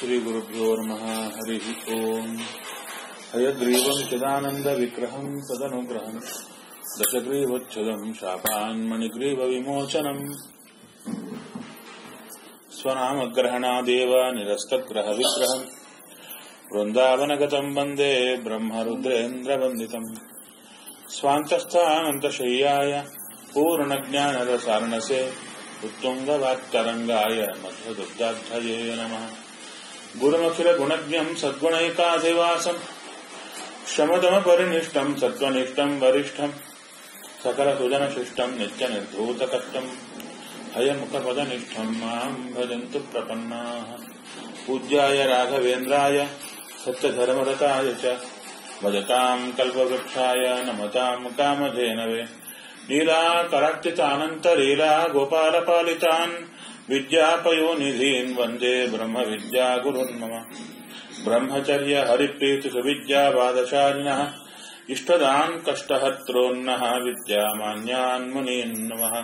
श्रीगुरुभ्यो नमः हरिः ओम् हयग्रीवम् चिदानन्दविग्रहम् तदनुग्रहम् दशग्रीवच्छुदम् शापान्मणिग्रीवविमोचनम् स्वनामग्रहणादेव निरस्तग्रहविग्रहम् वृन्दावनगतम् वन्दे ब्रह्मरुद्रेन्द्रवन्दितम् स्वान्तस्थानन्तशय्याय पूर्णज्ञानरसारणसे उत्तुङ्गवाक्तरङ्गाय मध्वदुग्धाध्वये नमः गुरुमखिलगुणज्ञम् सद्गुणैकाधिवासम् शमदमपरिनिष्टम् सत्त्वनिष्ठम् वरिष्ठम् सकलसुजनशिष्टम् नित्यनिर्धूतकष्टम् हयमुखपदनिष्ठम् माम् भजन्तु प्रपन्नाः पूज्याय राघवेन्द्राय सत्यधर्मरताय च भजताम् कल्पवृक्षाय नमताम् कामधेनवे लीलाकरार्चितानन्तलीला गोपालपालितान् विद्यापयोनिधीन् वन्दे ब्रह्मविद्यागुरुन् मम ब्रह्मचर्य हरिप्रीतिसुविद्यावादशालिनः इष्टदान् कष्टहर्त्रोन्नः विद्यामान्यान् मुनीन् नमः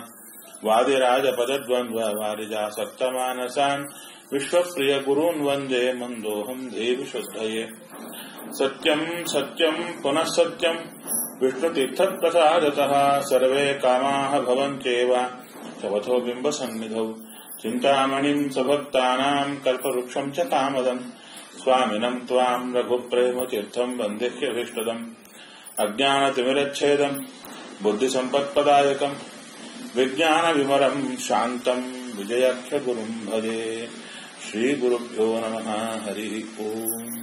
वादिराजपदद्वन्द्ववारिजासक्तमानसान् विश्वप्रियगुरून् वन्दे मन्दोऽहम् देवि शुद्धये सत्यम् सत्यम् पुनः सत्यम् विष्णुतीर्थप्रसादतः सर्वे कामाः भवन्त्येव शवथो बिम्बसन्निधौ चिन्तामणिम् सभक्तानाम् कल्पवृक्षम् च कामदम् स्वामिनम् त्वाम् रघुप्रेमतीर्थम् वन्देह्यभीष्टदम् अज्ञानतिमिरच्छेदम् बुद्धिसम्पत्पदायकम् विज्ञानविमलम् शान्तम् विजयाख्यगुरुम् भजे श्रीगुरुभ्यो नमः हरिः ओम्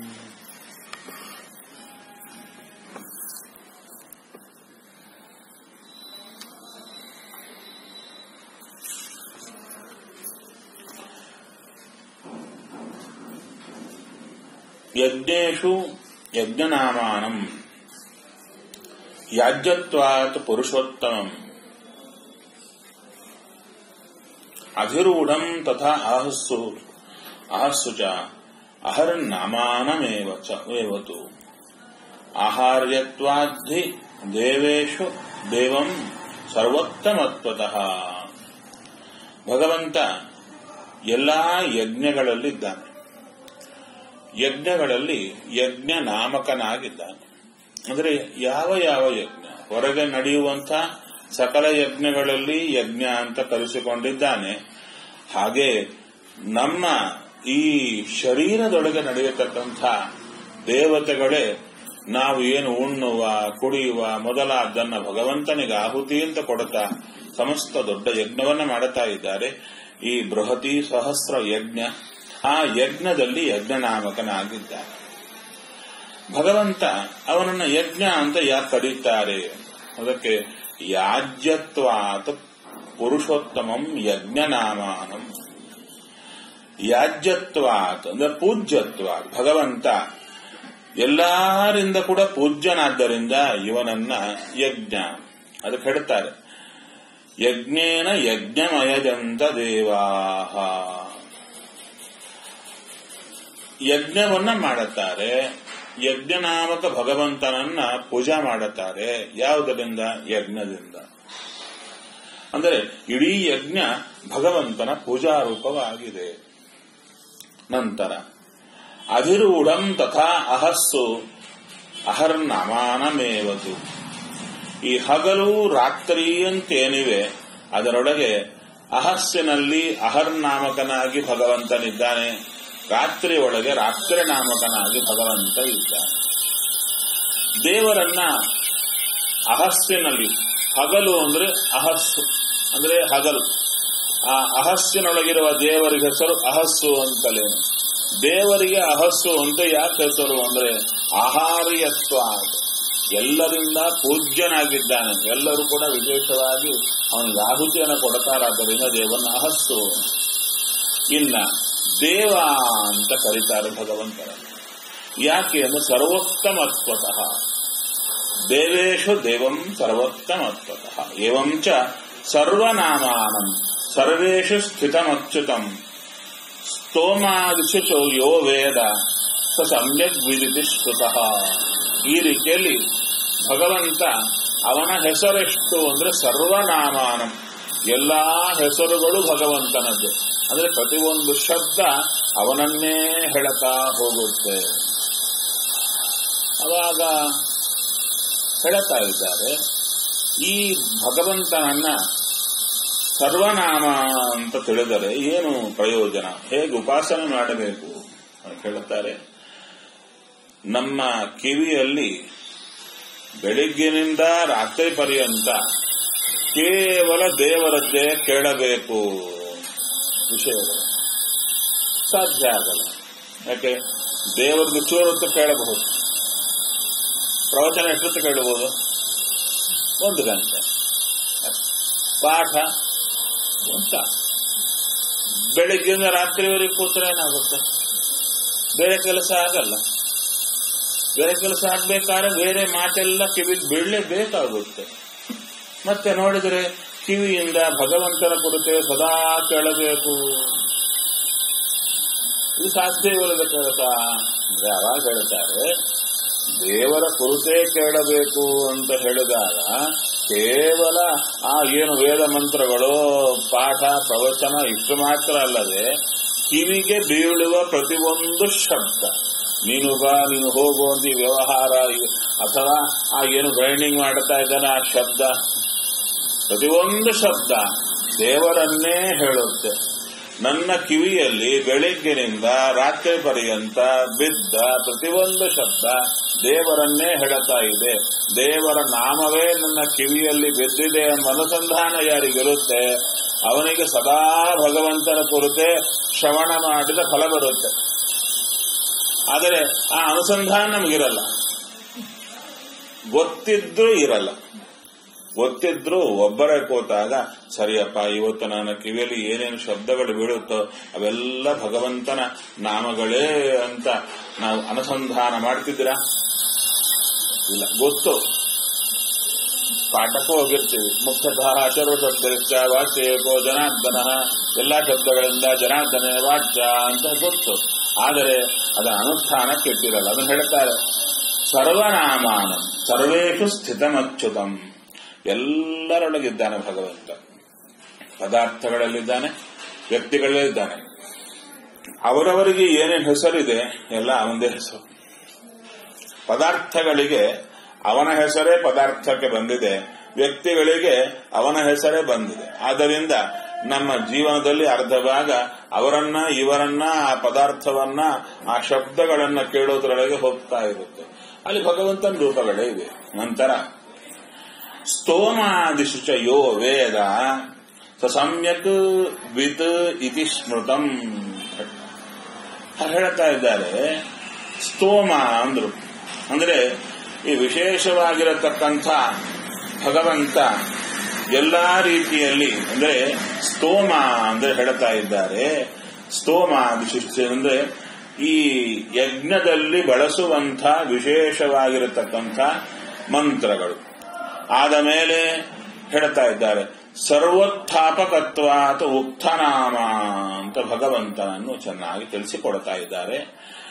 ಯಜ್ಞೇಶು ಯಜ್ಞನಾಮಾನಂ ಯಾಜ್ಯತ್ವಾತ್ ಪುರುಷೋತ್ತಮಂ ಅಧಿರೂಢಂ ತಥಾ ಆಹಸ್ಸು ಆಹಸ್ಸು ಚ ಅಹರ್ನಾಮಾನಮೇವ ಚ ಏವತು ಆಹಾರ್ಯತ್ವಾಧಿ ದೇವೇಶು ದೇವಂ ಸರ್ವೋತ್ತಮತ್ವತಃ ಭಗವಂತ ಎಲ್ಲಾ ಯಜ್ಞಗಳಲ್ಲಿದ್ದಾನೆ ಯಜ್ಞಗಳಲ್ಲಿ ಯಜ್ಞ ನಾಮಕನಾಗಿದ್ದಾನೆ ಅಂದರೆ ಯಾವ ಯಾವ ಯಜ್ಞ ಹೊರಗೆ ನಡೆಯುವಂಥ ಸಕಲ ಯಜ್ಞಗಳಲ್ಲಿ ಯಜ್ಞ ಅಂತ ಕರೆಸಿಕೊಂಡಿದ್ದಾನೆ ಹಾಗೆ ನಮ್ಮ ಈ ಶರೀರದೊಳಗೆ ನಡೆಯತಕ್ಕಂಥ ದೇವತೆಗಳೇ ನಾವು ಏನು ಉಣ್ಣುವ ಕುಡಿಯುವ ಮೊದಲಾದನ್ನ ಭಗವಂತನಿಗೆ ಆಹುತಿ ಅಂತ ಕೊಡುತ್ತಾ ಸಮಸ್ತ ದೊಡ್ಡ ಯಜ್ಞವನ್ನ ಮಾಡುತ್ತಾ ಇದ್ದಾರೆ ಈ ಬೃಹತಿ ಸಹಸ್ರ ಯಜ್ಞ ಆ ಯಜ್ಞದಲ್ಲಿ ಯಜ್ಞನಾಮಕನಾಗಿದ್ದಾನೆ ಭಗವಂತ ಅವನನ್ನ ಯಜ್ಞ ಅಂತ ಯಾಕೆ ಕರೀತಾರೆ ಅದಕ್ಕೆ ಯಾಜ್ಯತ್ವಾತ್ ಪುರುಷೋತ್ತಮಂ ಯಜ್ಞನಾಮಾನಂ ಯಾಜ್ಯತ್ವಾತ್ ಅಂದ್ರೆ ಪೂಜ್ಯತ್ವಾತ್ ಭಗವಂತ ಎಲ್ಲರಿಂದ ಕೂಡ ಪೂಜ್ಯನಾದ್ದರಿಂದ ಇವನನ್ನ ಯಜ್ಞ ಅದಕ್ಕೆ ಹೇಳ್ತಾರೆ ಯಜ್ಞೇನ ಯಜ್ಞಮಯಜಂತ ದೇವಾಹ ಯಜ್ಞವನ್ನ ಮಾಡುತ್ತಾರೆ ಯಜ್ಞನಾಮಕ ಭಗವಂತನನ್ನ ಪೂಜಾ ಮಾಡುತ್ತಾರೆ ಯಾವುದರಿಂದ ಯಜ್ಞದಿಂದ ಅಂದರೆ ಇಡೀ ಯಜ್ಞ ಭಗವಂತನ ಪೂಜಾರೂಪವಾಗಿದೆ ನಂತರ ಅಧಿರೂಢಂ ತಥಾ ಅಹಸ್ಸು ಅಹರ್ನಮಾನಮೇವತು ಈ ಹಗಲು ರಾತ್ರಿ ಅಂತೇನಿವೆ ಅದರೊಳಗೆ ಅಹಸ್ಸಿನಲ್ಲಿ ಅಹರ್ನಾಮಕನಾಗಿ ಭಗವಂತನಿದ್ದಾನೆ ರಾತ್ರಿ ಒಳಗೆ ರಾತ್ರಿ ನಾಮಕನಾಗಿ ಭಗವಂತ ಇದ್ದಾನೆ ದೇವರನ್ನ ಅಹಸ್ಸಿನಲ್ಲಿ ಹಗಲು ಅಂದ್ರೆ ಅಹಸ್ಸು ಅಂದ್ರೆ ಹಗಲು ಆ ಅಹಸ್ಸಿನೊಳಗಿರುವ ದೇವರಿಗೆ ಹೆಸರು ಅಹಸ್ಸು ಅಂತಲೇ ದೇವರಿಗೆ ಅಹಸ್ಸು ಅಂತ ಯಾಕೆ ಹೆಸರು ಅಂದ್ರೆ ಆಹಾರ್ಯತ್ವ ಎಲ್ಲರಿಂದ ಪೂಜ್ಯನಾಗಿದ್ದಾನೆ ಎಲ್ಲರೂ ಕೂಡ ವಿಶೇಷವಾಗಿ ಅವನಿಗೆ ಆಹುತಿಯನ್ನು ಕೊಡ್ತಾರಾದ್ದರಿಂದ ದೇವನ ಅಹಸ್ಸು ಇನ್ನ ದೇವ ಅಂತ ಕರೀತಾರೆ ಭಗವಂತರ ಯಾಕೆ ಅಂದ್ರೆ ಸರ್ವೋತ್ತಮತ್ವತಃ ದೇವೇಶು ದೇವಂ ಸರ್ವೋತ್ತಮತ್ವತಃ ಏವಂಚ ಸರ್ವನಾಮಾನಂ ಸರ್ವೇಷು ಸ್ಥಿತಮಚ್ಯುತಂ ಸ್ತೋಮಾದಿಶು ಯೋ ವೇದ ಸ ಸಮ್ಯಕ್ ವಿದಿತಿ ಶ್ರುತಃ ಈ ರೀತಿಯಲ್ಲಿ ಭಗವಂತ ಅವನ ಹೆಸರೆಷ್ಟು ಅಂದ್ರೆ ಸರ್ವನಾಮಾನಂ ಎಲ್ಲಾ ಹೆಸರುಗಳು ಭಗವಂತನದ್ದು ಅಂದ್ರೆ ಪ್ರತಿಯೊಂದು ಶಬ್ದ ಅವನನ್ನೇ ಹೇಳತಾ ಹೋಗುತ್ತೆ ಅವಾಗ ಹೇಳುತ್ತಾ ಇದ್ದಾರೆ ಈ ಭಗವಂತನನ್ನ ಸರ್ವನಾಮ ಅಂತ ತಿಳಿದರೆ ಏನು ಪ್ರಯೋಜನ ಹೇಗೆ ಉಪಾಸನೆ ಮಾಡಬೇಕು ಅಂತ ಹೇಳುತ್ತಾರೆ ನಮ್ಮ ಕಿವಿಯಲ್ಲಿ ಬೆಳಿಗ್ಗಿನಿಂದ ರಾತ್ರಿ ಪರ್ಯಂತ ಕೇವಲ ದೇವರದ್ದೇ ಕೇಳಬೇಕು ವಿಷಯಗಳು ಸಾಧ್ಯ ಆಗಲ್ಲ ಯಾಕೆ ದೇವರದ್ದು ಚೂರೊತ್ತು ಕೇಳಬಹುದು ಪ್ರವಚನ ಎಷ್ಟೊತ್ತು ಕೇಳಬಹುದು ಒಂದು ಗಂಟೆ ಪಾಠ ಒಂದು ತಾಸು ಬೆಳಿಗ್ಗೆಯಿಂದ ರಾತ್ರಿವರೆಗೆ ಕೂತ್ರೆ ಏನಾಗುತ್ತೆ ಬೇರೆ ಕೆಲಸ ಆಗಲ್ಲ ಬೇರೆ ಕೆಲಸ ಆಗ್ಬೇಕಾದ್ರೆ ಬೇರೆ ಮಾತೆಲ್ಲ ಕಿವಿಗೆ ಬೀಳಲೇಬೇಕಾಗುತ್ತೆ ಮತ್ತೆ ನೋಡಿದ್ರೆ ಕಿವಿಯಿಂದ ಭಗವಂತನ ಕುರಿತೆ ಸದಾ ಕೇಳಬೇಕು ಇದು ಸಾಧ್ಯವಿಲ್ಲದ ಕೆಲಸ ಅಂದ್ರೆ ಅವಾಗ ಹೇಳ್ತಾರೆ ದೇವರ ಕುರಿತೇ ಕೇಳಬೇಕು ಅಂತ ಹೇಳಿದಾಗ ಕೇವಲ ಆ ಏನು ವೇದ ಮಂತ್ರಗಳು ಪಾಠ ಪ್ರವಚನ ಇಷ್ಟು ಮಾತ್ರ ಅಲ್ಲದೆ ಕಿವಿಗೆ ಬೀಳುವ ಪ್ರತಿಯೊಂದು ಶಬ್ದ ನೀನು ಬಾ ನೀನು ಹೋಗು ಅಂತ ಈ ವ್ಯವಹಾರ ಈ- ಅಥವಾ ಆ ಏನು ಗ್ರೈಂಡಿಂಗ್ ಮಾಡ್ತಾ ಇದ್ದಾನೆ ಆ ಶಬ್ದ ಪ್ರತಿಯೊಂದು ಶಬ್ದ ದೇವರನ್ನೇ ಹೇಳುತ್ತೆ ನನ್ನ ಕಿವಿಯಲ್ಲಿ ಬೆಳಿಗ್ಗಿನಿಂದ ರಾತ್ರಿ ಪರ್ಯಂತ ಬಿದ್ದ ಪ್ರತಿಯೊಂದು ಶಬ್ದ ದೇವರನ್ನೇ ಹೇಳುತ್ತಾ ಇದೆ ದೇವರ ನಾಮವೇ ನನ್ನ ಕಿವಿಯಲ್ಲಿ ಬಿದ್ದಿದೆ ಎಂಬ ಅನುಸಂಧಾನ ಯಾರಿಗಿರುತ್ತೆ ಅವನಿಗೆ ಸದಾ ಭಗವಂತನ ಕುರಿತೆ ಶ್ರವಣ ಮಾಡಿದ ಫಲ ಬರುತ್ತೆ ಆದರೆ ಆ ಅನುಸಂಧಾನ ನಮಗಿರಲ್ಲ ಗೊತ್ತಿದ್ರೂ ಇರಲ್ಲ ಗೊತ್ತಿದ್ರು ಒಬ್ಬರೇ ಕೂತಾಗ ಸರಿಯಪ್ಪ ಇವತ್ತು ನನ್ನ ಕಿವಿಯಲ್ಲಿ ಏನೇನು ಶಬ್ದಗಳು ಬೀಳುತ್ತೋ ಅವೆಲ್ಲ ಭಗವಂತನ ನಾಮಗಳೇ ಅಂತ ನಾವು ಅನುಸಂಧಾನ ಮಾಡ್ತಿದ್ದೀರಾ ಇಲ್ಲ ಗೊತ್ತು ಪಾಠಕ್ಕೂ ಹೋಗಿರ್ತೀವಿ ಮುಖ್ಯತಃ ಶರ್ವಶಬ್ದಶ್ಚ ವಾಚ್ಯೇಕೋ ಜನಾರ್ದನ ಎಲ್ಲಾ ಶಬ್ದಗಳಿಂದ ಜನಾರ್ದನ ವಾಚ್ಯ ಅಂತ ಗೊತ್ತು ಆದರೆ ಅದರ ಅನುಷ್ಠಾನ ಕೆಟ್ಟಿರಲ್ಲ ಅದನ್ನು ಹೇಳ್ತಾರೆ ಸರ್ವನಾಮಾನಂ ಸರ್ವೇಷು ಸ್ಥಿತಮಚ್ಯುತಂ ಎಲ್ಲರೊಳಗಿದ್ದಾನೆ ಭಗವಂತ ಪದಾರ್ಥಗಳಲ್ಲಿದ್ದಾನೆ ವ್ಯಕ್ತಿಗಳಲ್ಲಿದ್ದಾನೆ ಅವರವರಿಗೆ ಏನೇನು ಹೆಸರಿದೆ ಎಲ್ಲ ಅವನದೇ ಹೆಸರು ಪದಾರ್ಥಗಳಿಗೆ ಅವನ ಹೆಸರೇ ಪದಾರ್ಥಕ್ಕೆ ಬಂದಿದೆ ವ್ಯಕ್ತಿಗಳಿಗೆ ಅವನ ಹೆಸರೇ ಬಂದಿದೆ ಆದ್ದರಿಂದ ನಮ್ಮ ಜೀವನದಲ್ಲಿ ಅರ್ಧ ಭಾಗ ಅವರನ್ನ ಇವರನ್ನ ಆ ಪದಾರ್ಥವನ್ನ ಆ ಶಬ್ದಗಳನ್ನ ಕೇಳೋದ್ರೊಳಗೆ ಹೋಗ್ತಾ ಇರುತ್ತೆ ಅಲ್ಲಿ ಭಗವಂತನ ರೂಪಗಳೇ ಇವೆ ನಂತರ ಸ್ತೋಮಾದಿಶು ಚ ಯೋ ವೇದ ಸ ಸಮ್ಯಕ್ ವಿತ್ ಇತಿ ಸ್ಮೃತಂ ಹೇಳ್ತಾ ಇದ್ದಾರೆ ಸ್ತೋಮ ಅಂದ್ರು ಅಂದ್ರೆ ಈ ವಿಶೇಷವಾಗಿರತಕ್ಕಂಥ ಭಗವಂತ ಎಲ್ಲಾ ರೀತಿಯಲ್ಲಿ ಅಂದ್ರೆ ಸ್ತೋಮ ಅಂದ್ರೆ ಹೇಳ್ತಾ ಇದ್ದಾರೆ ಸ್ತೋಮ ವಿಶಿಷ್ಟ ಅಂದ್ರೆ ಈ ಯಜ್ಞದಲ್ಲಿ ಬಳಸುವಂಥ ವಿಶೇಷವಾಗಿರತಕ್ಕಂಥ ಮಂತ್ರಗಳು ಆದ ಮೇಲೆ ಹೇಳ್ತಾ ಇದ್ದಾರೆ ಸರ್ವೋತ್ಥಾಪಕತ್ವ ಅಥವಾ ಉಕ್ತನಾಮ ಅಂತ ಭಗವಂತನನ್ನು ಚೆನ್ನಾಗಿ ತಿಳಿಸಿಕೊಡ್ತಾ ಇದ್ದಾರೆ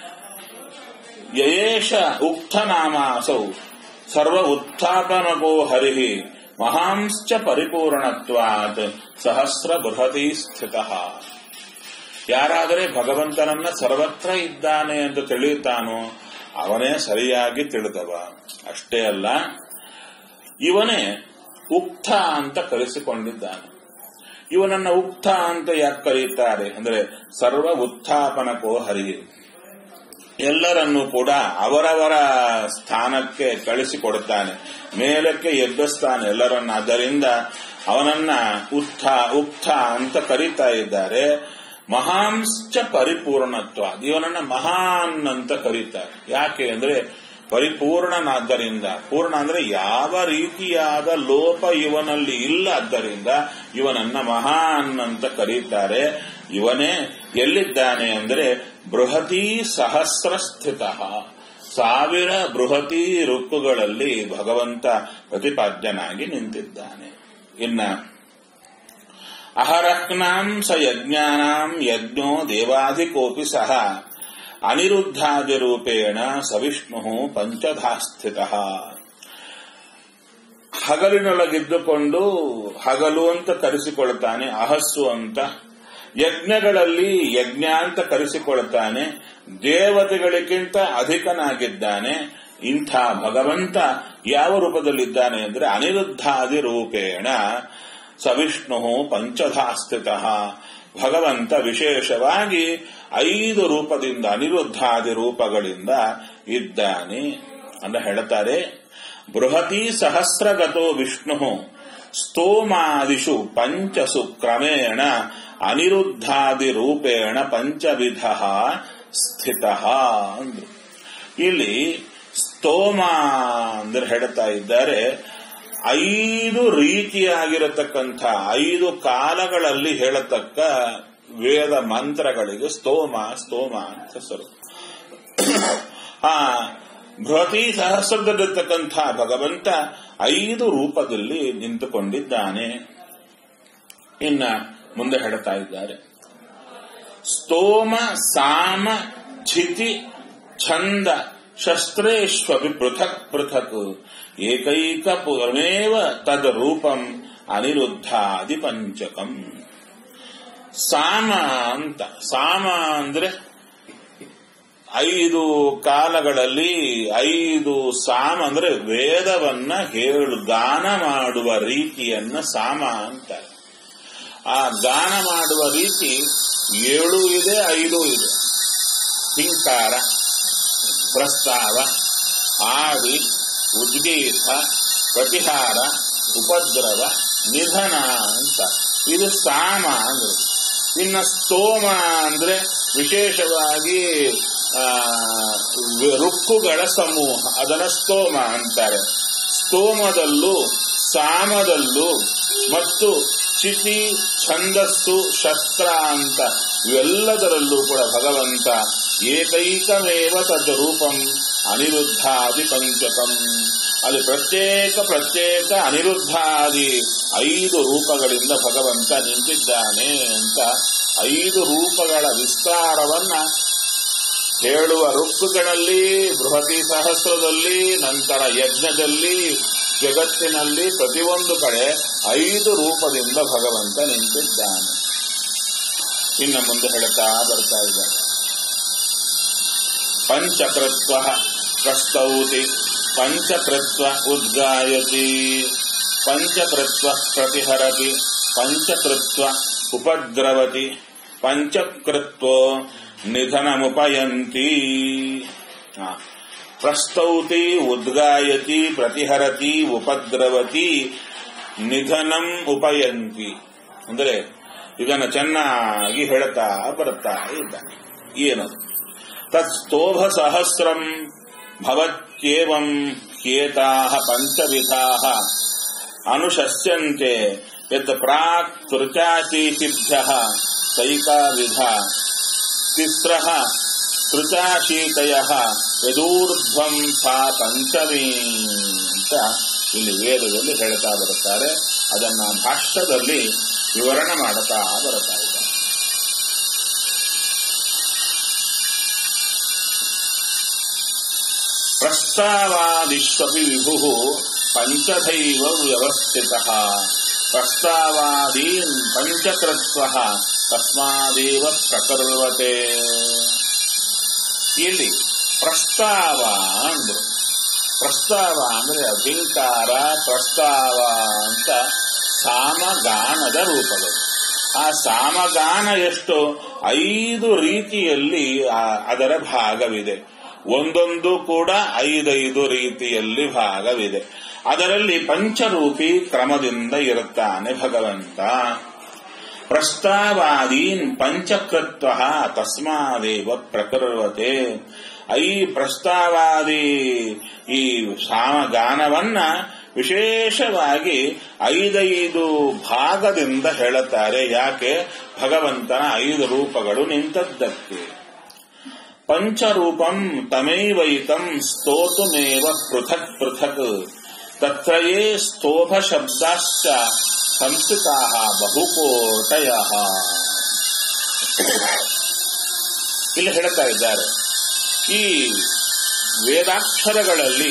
ಯಯೇಷ ಉಕ್ತನಾಮಾಸೌ ಸರ್ವ ಉತ್ಥಾಪನಗೋ ಹರಿ ಮಹಾಂಶ್ಚ ಪರಿಪೂರ್ಣತ್ವಾತ್ ಸಹಸ್ರ ಬೃಹತಿ ಸ್ಥಿತ ಯಾರಾದರೆ ಭಗವಂತನನ್ನ ಸರ್ವತ್ರ ಇದ್ದಾನೆ ಎಂದು ತಿಳಿಯುತ್ತಾನೋ ಅವನೇ ಸರಿಯಾಗಿ ತಿಳಿದವ ಅಷ್ಟೇ ಅಲ್ಲ ಇವನೇ ಉಕ್ತ ಅಂತ ಕರೆಸಿಕೊಂಡಿದ್ದಾನೆ ಇವನನ್ನ ಉಕ್ತ ಅಂತ ಯಾಕೆ ಕರೀತಾರೆ ಅಂದ್ರೆ ಸರ್ವ ಉತ್ಥಾಪನಕೋ ಹರಿ ಎಲ್ಲರನ್ನೂ ಕೂಡ ಅವರವರ ಸ್ಥಾನಕ್ಕೆ ಕಳಿಸಿಕೊಡುತ್ತಾನೆ ಮೇಲಕ್ಕೆ ಎಬ್ಬಿಸ್ತಾನೆ ಎಲ್ಲರನ್ನ ಅದರಿಂದ ಅವನನ್ನ ಉತ್ಥ ಉಕ್ತ ಅಂತ ಕರೀತಾ ಇದ್ದಾರೆ ಮಹಾಂಶ್ಚ ಪರಿಪೂರ್ಣತ್ವ ಇವನನ್ನ ಮಹಾನ್ ಅಂತ ಕರೀತಾರೆ ಯಾಕೆ ಅಂದ್ರೆ ಪರಿಪೂರ್ಣನಾದ್ದರಿಂದ ಪೂರ್ಣ ಅಂದ್ರೆ ಯಾವ ರೀತಿಯಾದ ಲೋಪ ಇವನಲ್ಲಿ ಇಲ್ಲ ಆದ್ದರಿಂದ ಇವನನ್ನ ಮಹಾನ್ ಅಂತ ಕರೀತಾರೆ ಇವನೇ ಎಲ್ಲಿದ್ದಾನೆ ಅಂದ್ರೆ ಬೃಹತಿ ಸಹಸ್ರ ಸ್ಥಿತ ಸಾವಿರ ಬೃಹತಿ ಋಕ್ಕುಗಳಲ್ಲಿ ಭಗವಂತ ಪ್ರತಿಪಾದ್ಯನಾಗಿ ನಿಂತಿದ್ದಾನೆ ಇನ್ನ ಅಹರಕ್ನಾಂ ಸ ಯಜ್ಞಾನಾಂ ಯಜ್ಞೋ ದೇವಾಧಿಕೋಪಿ ಸಹ ಅನಿರುದ್ಧಾದಿರೂಪೇಣ ಸವಿಷ್ಣು ಪಂಚಧಾ ಸ್ಥಿತ ಹಗಲಿನೊಳಗಿದ್ದುಕೊಂಡು ಹಗಲು ಅಂತ ಕರೆಸಿಕೊಳ್ತಾನೆ ಅಹಸ್ಸು ಅಂತ ಯಜ್ಞಗಳಲ್ಲಿ ಯಜ್ಞ ಅಂತ ಕರೆಸಿಕೊಳ್ತಾನೆ ದೇವತೆಗಳಿಗಿಂತ ಅಧಿಕನಾಗಿದ್ದಾನೆ ಇಂಥ ಭಗವಂತ ಯಾವ ರೂಪದಲ್ಲಿದ್ದಾನೆ ಅಂದ್ರೆ ಅನಿರುದ್ಧಾದಿ ರೂಪೇಣ ಸವಿಷ್ಣು ಪಂಚಧಾಸ್ಥಿತ ಭಗವಂತ ವಿಶೇಷವಾಗಿ ಐದು ರೂಪದಿಂದ ಅನಿರುದ್ಧಾದಿ ರೂಪಗಳಿಂದ ಇದ್ದಾನೆ ಅಂತ ಹೇಳ್ತಾರೆ ಬೃಹತಿ ಸಹಸ್ರಗತೋ ವಿಷ್ಣು ಸ್ತೋಮಾದಿಷು ಪಂಚಸು ಕ್ರಮೇಣ ಅನಿರುದ್ಧಾದಿ ರೂಪೇಣ ಪಂಚವಿಧ ಸ್ಥಿತ ಅಂದ್ರು ಇಲ್ಲಿ ಸ್ತೋಮ ಅಂದ್ರೆ ಹೇಳ್ತಾ ಇದ್ದಾರೆ ಐದು ರೀತಿಯಾಗಿರತಕ್ಕಂಥ ಐದು ಕಾಲಗಳಲ್ಲಿ ಹೇಳತಕ್ಕ ವೇದ ಮಂತ್ರಗಳಿಗೆ ಸ್ತೋಮ ಸ್ತೋಮ ಅಂತ ಹೆಸರು ಆ ಬೃಹತಿ ಸಹಸ್ರದಲ್ಲಿರ್ತಕ್ಕಂಥ ಭಗವಂತ ಐದು ರೂಪದಲ್ಲಿ ನಿಂತುಕೊಂಡಿದ್ದಾನೆ ಇನ್ನ ಮುಂದೆ ಹೇಳ್ತಾ ಇದ್ದಾರೆ ಸ್ತೋಮ ಸಾಮ ಛಿತಿ ಛಂದ ಶಸ್ತ್ರೇಶ್ವಪಿ ಪೃಥಕ್ ಪೃಥಕ್ ಏಕೈಕ ಪುರಮೇವ ತದ್ ರೂಪಂ ಅನಿರುದ್ಧಾದಿ ಪಂಚಕಂ ಸಾಮ ಅಂತ ಸಾಮ ಅಂದ್ರೆ ಐದು ಕಾಲಗಳಲ್ಲಿ ಐದು ಸಾಮ ಅಂದ್ರೆ ವೇದವನ್ನ ಹೇಳು ಗಾನ ಮಾಡುವ ರೀತಿಯನ್ನ ಸಾಮ ಅಂತಾರೆ ಆ ಗಾನ ಮಾಡುವ ರೀತಿ ಏಳು ಇದೆ ಐದು ಇದೆ ಹಿಂಕಾರ ಪ್ರಸ್ತಾವ ಆದಿ ಉದ್ಗೀತ ಪ್ರತಿಹಾರ ಉಪದ್ರವ ನಿಧನ ಅಂತ ಇದು ಸಾಮ ಅಂದ್ರೆ ಇನ್ನು ಸ್ತೋಮ ಅಂದ್ರೆ ವಿಶೇಷವಾಗಿ ಆ ರುಕ್ಕುಗಳ ಸಮೂಹ ಅದನ್ನ ಸ್ತೋಮ ಅಂತಾರೆ ಸ್ತೋಮದಲ್ಲೂ ಸಾಮದಲ್ಲೂ ಮತ್ತು ಚಿತಿ ಛಂದಸ್ಸು ಶಸ್ತ್ರ ಅಂತ ಇವೆಲ್ಲದರಲ್ಲೂ ಕೂಡ ಭಗವಂತ ಏಕೈಕಮೇವ ತದ್ ರೂಪಂ ಅನಿರುದ್ಧಾದಿ ಪಂಚಕಂ ಅಲ್ಲಿ ಪ್ರತ್ಯೇಕ ಪ್ರತ್ಯೇಕ ಅನಿರುದ್ಧಾದಿ ಐದು ರೂಪಗಳಿಂದ ಭಗವಂತ ನಿಂತಿದ್ದಾನೆ ಅಂತ ಐದು ರೂಪಗಳ ವಿಸ್ತಾರವನ್ನ ಹೇಳುವ ಋಕ್ಕುಗಳಲ್ಲಿ ಬೃಹತಿ ಸಹಸ್ರದಲ್ಲಿ ನಂತರ ಯಜ್ಞದಲ್ಲಿ ಜಗತ್ತಿನಲ್ಲಿ ಪ್ರತಿಯೊಂದು ಕಡೆ ಐದು ರೂಪದಿಂದ ಭಗವಂತ ನಿಂತಿದ್ದಾನೆ ಇನ್ನು ಮುಂದೆ ಹೇಳ್ತಾ ಬರ್ತಾ ಇದ್ದಾರೆ ಪಂಚಕೃತ್ವ ಪ್ರಸ್ತೌತಿ ಪಂಚಕೃತ್ವ ಉದ್ಗಾಯತಿ ಪಂಚಕೃತ್ವ ಪ್ರತಿಹರತಿ ಪಂಚಕೃತ್ವ ಉಪದ್ರವತಿ ಪಂಚಕೃತ್ವ ನಿಧನಮುಪಯಂತಿ ಆ, ಪ್ರಸ್ತೌತಿ ಉದ್ಗಾಯತಿ ಪ್ರತಿಹರತಿ ಉಪದ್ರವತಿ ನಿಧನಂ ಉಪಯಂತಿ ಅಂದರೆ ಇದನ್ನು ಚೆನ್ನಾಗಿ ಹೇಳ್ತಾ ಬರ್ತಾ ಇದ್ದಾನೆ ಏನದು ತತ್ಸ್ತೋಭ ಸಹಸ್ರಂ ಭವತ್ಯೇವಂ ಏತಾಹ ಪಂಚವಿಧಾಹ ಅನುಶಸ್ಯಂತೆ ಯತ್ ಪ್ರಾಕ್ ತೃಚಾಶೀತಿಭ್ಯಃ ತೈಕಾವಿಧ ತಿಸ್ರಃ ತೃಚಾಶೀತಯಃ ಯದೂರ್ಧ್ವಂ ಸಾ ಪಂಚಮೀ ಅಂತ ಇಲ್ಲಿ ವೇದದಲ್ಲಿ ಹೇಳ್ತಾ ಬರುತ್ತಾರೆ ಅದನ್ನ ಭಾಷ್ಯದಲ್ಲಿ ವಿವರಣೆ ಮಾಡುತ್ತಾ ಬರುತ್ತಾ ಇದ್ದಾರೆ ಪ್ರಸ್ತಾವಾದಿಷ್ವಪಿ ವಿಭು ಪಂಚಧೈವ ವ್ಯವಸ್ಥಿತ ಪ್ರಸ್ತಾವಾದೀನ್ ಪಂಚಕೃತ್ವ ತಸ್ಮಾದೇವ ಪ್ರಕರ್ವತೆ ಇಲ್ಲಿ ಪ್ರಸ್ತಾವ ಅಂದ್ರು ಪ್ರಸ್ತಾವ ಅಂದ್ರೆ ಅಧಿಕಾರ ಪ್ರಸ್ತಾವ ಅಂತ ಸಾಮಗಾನದ ರೂಪಗಳು ಆ ಸಾಮಗಾನ ಎಷ್ಟು ಐದು ರೀತಿಯಲ್ಲಿ ಆ- ಅದರ ಭಾಗವಿದೆ ಒಂದೊಂದು ಕೂಡ ಐದೈದು ರೀತಿಯಲ್ಲಿ ಭಾಗವಿದೆ ಅದರಲ್ಲಿ ಪಂಚರೂಪಿ ಕ್ರಮದಿಂದ ಇರುತ್ತಾನೆ ಭಗವಂತ ಪ್ರಸ್ತಾವಾದೀನ್ ಪಂಚಕೃತ್ವ ತಸ್ಮಾದೇವ ಪ್ರಕೃವತೆ ಐ ಪ್ರಸ್ತಾವಾದಿ ಈ ಸಾಮಗಾನವನ್ನ ವಿಶೇಷವಾಗಿ ಐದೈದು ಭಾಗದಿಂದ ಹೇಳುತ್ತಾರೆ ಯಾಕೆ ಭಗವಂತನ ಐದು ರೂಪಗಳು ನಿಂತದ್ದಕ್ಕೆ ಪಂಚರೂಪಂ ತಮೈವೈಕಂ ಸ್ತೋತುಮೇವ ಪೃಥಕ್ ಪೃಥಕ್ ತತ್ರಯೇ ಸ್ತೋಭ ಶಬ್ದಾಶ್ಚ ಸಂಸ್ಕೃತಾ ಬಹುಕೋಟಯ ಇಲ್ಲಿ ಹೇಳ್ತಾ ಇದ್ದಾರೆ ಈ ವೇದಾಕ್ಷರಗಳಲ್ಲಿ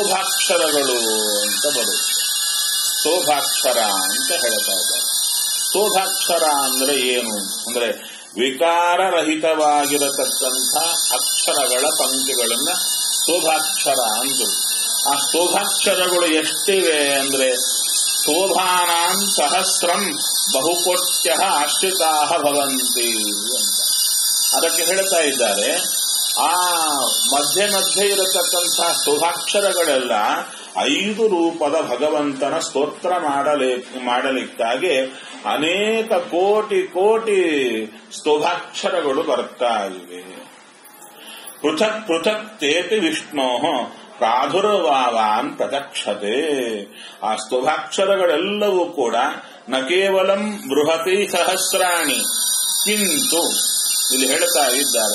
ಸ್ತೋಭಾಕ್ಷರಗಳು ಅಂತ ಬರುತ್ತೆ ಸ್ತೋಭಾಕ್ಷರ ಅಂತ ಹೇಳ್ತಾ ಇದ್ದಾರೆ ಸ್ತೋಭಾಕ್ಷರ ಅಂದ್ರೆ ಏನು ಅಂದ್ರೆ ವಿಕಾರರಹಿತವಾಗಿರತಕ್ಕಂಥ ಅಕ್ಷರಗಳ ಪಂಕ್ತಿಗಳನ್ನ ಸ್ತೋಭಾಕ್ಷರ ಅಂದ್ರು ಆ ಸ್ತೋಭಾಕ್ಷರಗಳು ಎಷ್ಟಿವೆ ಅಂದ್ರೆ ಸ್ತೋಭಾನಾಂ ಸಹಸ್ರಂ ಬಹುಕೋಟ್ಯ ಆಶ್ರಿತಾ ಭವಂತಿ ಅಂತ ಅದಕ್ಕೆ ಹೇಳ್ತಾ ಇದ್ದಾರೆ ಆ ಮಧ್ಯೆ ಮಧ್ಯೆ ಇರತಕ್ಕಂಥ ಸ್ತೋಭಾಕ್ಷರಗಳೆಲ್ಲ ಐದು ರೂಪದ ಭಗವಂತನ ಸ್ತೋತ್ರ ಮಾಡಲಿ ಮಾಡಲಿಕ್ಕಾಗಿ ಅನೇಕ ಕೋಟಿ ಕೋಟಿ ಸ್ತೋಭಾಕ್ಷರಗಳು ಬರ್ತಾ ಇವೆ ಪೃಥಕ್ ಪೃಥಕ್ ತೇಪಿ ವಿಷ್ಣೋ ಪ್ರಾದುರ್ವಾವಾನ್ ಪ್ರದಕ್ಷತೆ ಆ ಸ್ತೋಭಾಕ್ಷರಗಳೆಲ್ಲವೂ ಕೂಡ ನ ಕೇವಲಂ ಬೃಹತಿ ಸಹಸ್ರಾಣಿ ಕಿಂತು ಇಲ್ಲಿ ಹೇಳ್ತಾ ಇದ್ದಾರೆ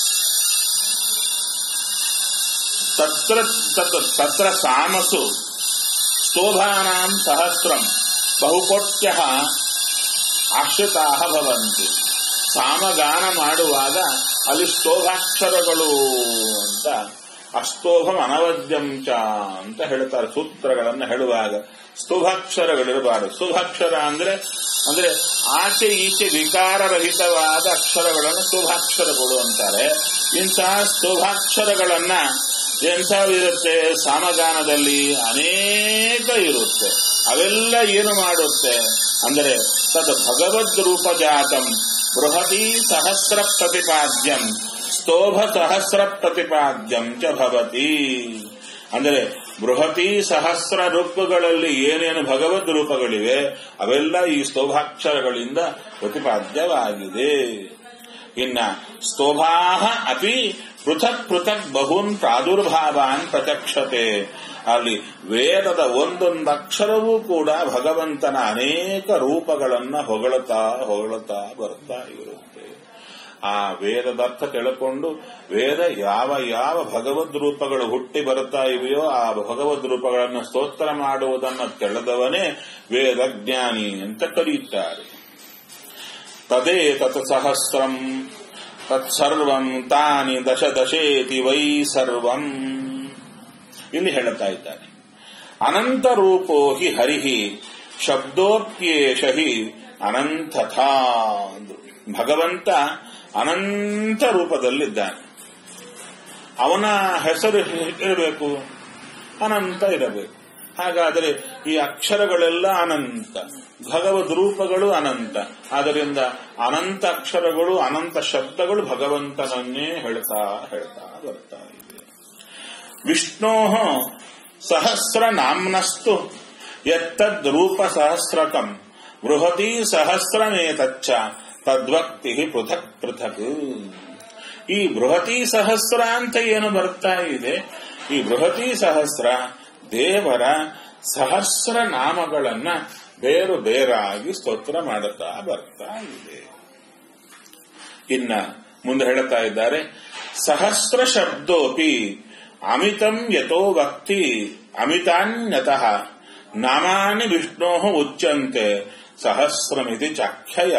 ತತ್ರ ತತ್- ತತ್ರ ಸಾಮಸು ಸ್ತೋಭಾನಾಂ ಸಹಸ್ರಂ ಬಹುಕೋಟ್ಯ ಆಶ್ರಿತಾ ಭವಂತಿ ಸಾಮಗಾನ ಮಾಡುವಾಗ ಅಲ್ಲಿ ಸ್ತೋಭಾಕ್ಷರಗಳು ಅಂತ ಅಸ್ತೋಭಂ ಅನವದ್ಯಂ ಚ ಅಂತ ಹೇಳ್ತಾರೆ ಸೂತ್ರಗಳನ್ನು ಹೇಳುವಾಗ ಸ್ತೋಭಾಕ್ಷರಗಳಿರಬಾರದು ಸ್ತೋಭಾಕ್ಷರ ಅಂದ್ರೆ ಅಂದ್ರೆ ಆಚೆ ಈಚೆ ವಿಕಾರರಹಿತವಾದ ಅಕ್ಷರಗಳನ್ನು ಸ್ತೋಭಾಕ್ಷರಗಳು ಅಂತಾರೆ ಇಂತಹ ಸ್ತೋಭಾಕ್ಷರಗಳನ್ನ ಎಂಥವಿರುತ್ತೆ ಸಾಮಗಾನದಲ್ಲಿ ಅನೇಕ ಇರುತ್ತೆ ಅವೆಲ್ಲ ಏನು ಮಾಡುತ್ತೆ ಅಂದರೆ ತದ್ ಭಗವದ್ ರೂಪ ಜಾತಂ ಬೃಹತಿ ಸಹಸ್ರ ಪ್ರತಿಪಾದ್ಯಂ ಸ್ತೋಭ ಸಹಸ್ರ ಪ್ರತಿಪಾದ್ಯಂ ಚ ಭವತಿ ಅಂದರೆ ಬೃಹತಿ ಸಹಸ್ರ ರೂಪಗಳಲ್ಲಿ ಏನೇನು ಭಗವದ್ ರೂಪಗಳಿವೆ ಅವೆಲ್ಲ ಈ ಸ್ತೋಭಾಕ್ಷರಗಳಿಂದ ಪ್ರತಿಪಾದ್ಯವಾಗಿದೆ ಇನ್ನ ಸ್ತೋಭಾಹ ಅಪಿ ಪೃಥಕ್ ಪೃಥಕ್ ಬಹೂನ್ ಪ್ರಾದುರ್ಭಾವಾನ್ ಪ್ರತ್ಯಕ್ಷತೆ ಅಲ್ಲಿ ವೇದದ ಒಂದೊಂದು ಅಕ್ಷರವೂ ಕೂಡ ಭಗವಂತನ ಅನೇಕ ರೂಪಗಳನ್ನ ಹೊಗಳುತ್ತಾ ಹೊಗಳುತ್ತಾ ಬರ್ತಾ ಇರುತ್ತೆ ಆ ವೇದದ ಅರ್ಥ ತಿಳ್ಕೊಂಡು ವೇದ ಯಾವ ಯಾವ ಭಗವದ್ ರೂಪಗಳು ಹುಟ್ಟಿ ಬರ್ತಾ ಇವೆಯೋ ಆ ಭಗವದ್ ರೂಪಗಳನ್ನು ಸ್ತೋತ್ರ ಮಾಡುವುದನ್ನು ತಿಳಿದವನೇ ವೇದಜ್ಞಾನಿ ಅಂತ ಕರೆಯುತ್ತಾರೆ ತದೇ ತತ್ ಸಹಸ್ರಂ ತತ್ಸರ್ವಂ ತಾನಿ ದಶ ದಶೇತಿ ವೈ ಸರ್ವಂ ಇಲ್ಲಿ ಹೇಳುತ್ತಾ ಇದ್ದಾರೆ ಅನಂತ ರೂಪೋ ಹಿ ಹರಿಹಿ ಶಬ್ದೋಪ್ಯೇಷ ಹಿ ಅನಂತಥಾ ಅಂದ್ರು ಭಗವಂತ ಅನಂತ ರೂಪದಲ್ಲಿದ್ದಾನೆ ಅವನ ಹೆಸರು ಇರಬೇಕು ಅನಂತ ಇರಬೇಕು ಹಾಗಾದರೆ ಈ ಅಕ್ಷರಗಳೆಲ್ಲ ಅನಂತ ಭಗವದ್ ರೂಪಗಳು ಅನಂತ ಆದ್ದರಿಂದ ಅನಂತ ಅಕ್ಷರಗಳು ಅನಂತ ಶಬ್ದಗಳು ಭಗವಂತನನ್ನೇ ಹೇಳ್ತಾ ಹೇಳ್ತಾ ಬರ್ತಾ ಇದೆ ವಿಷ್ಣೋ ಸಹಸ್ರ ನಾಮ್ನಸ್ತು ಎತ್ತದ್ ರೂಪ ಸಹಸ್ರಕಂ ಬೃಹತಿ ಸಹಸ್ರಮೇತಚ್ಚ ತದ್ವಕ್ತಿ ಪೃಥಕ್ ಪೃಥಕ್ ಈ ಬೃಹತಿ ಸಹಸ್ರ ಅಂತ ಏನು ಬರ್ತಾ ಇದೆ ಈ ಬೃಹತಿ ಸಹಸ್ರ ದೇವರ ಸಹಸ್ರ ನಾಮಗಳನ್ನ ಬೇರು ಬೇರಾಗಿ ಸ್ತೋತ್ರ ಮಾಡುತ್ತಾ ಬರ್ತಾ ಇದೆ ಇನ್ನ ಮುಂದೆ ಹೇಳುತ್ತಾ ಇದ್ದಾರೆ ಸಹಸ್ರ ಶಬ್ದೋಪಿ ಅಮಿತಂ ಯಥೋ ವಕ್ತಿ ಅಮಿತಾನ್ಯತಃ ನಾಮಾನಿ ವಿಷ್ಣೋ ಉಚ್ಚಂತೆ ಸಹಸ್ರಮಿತಿ ಚಾಖ್ಯಯ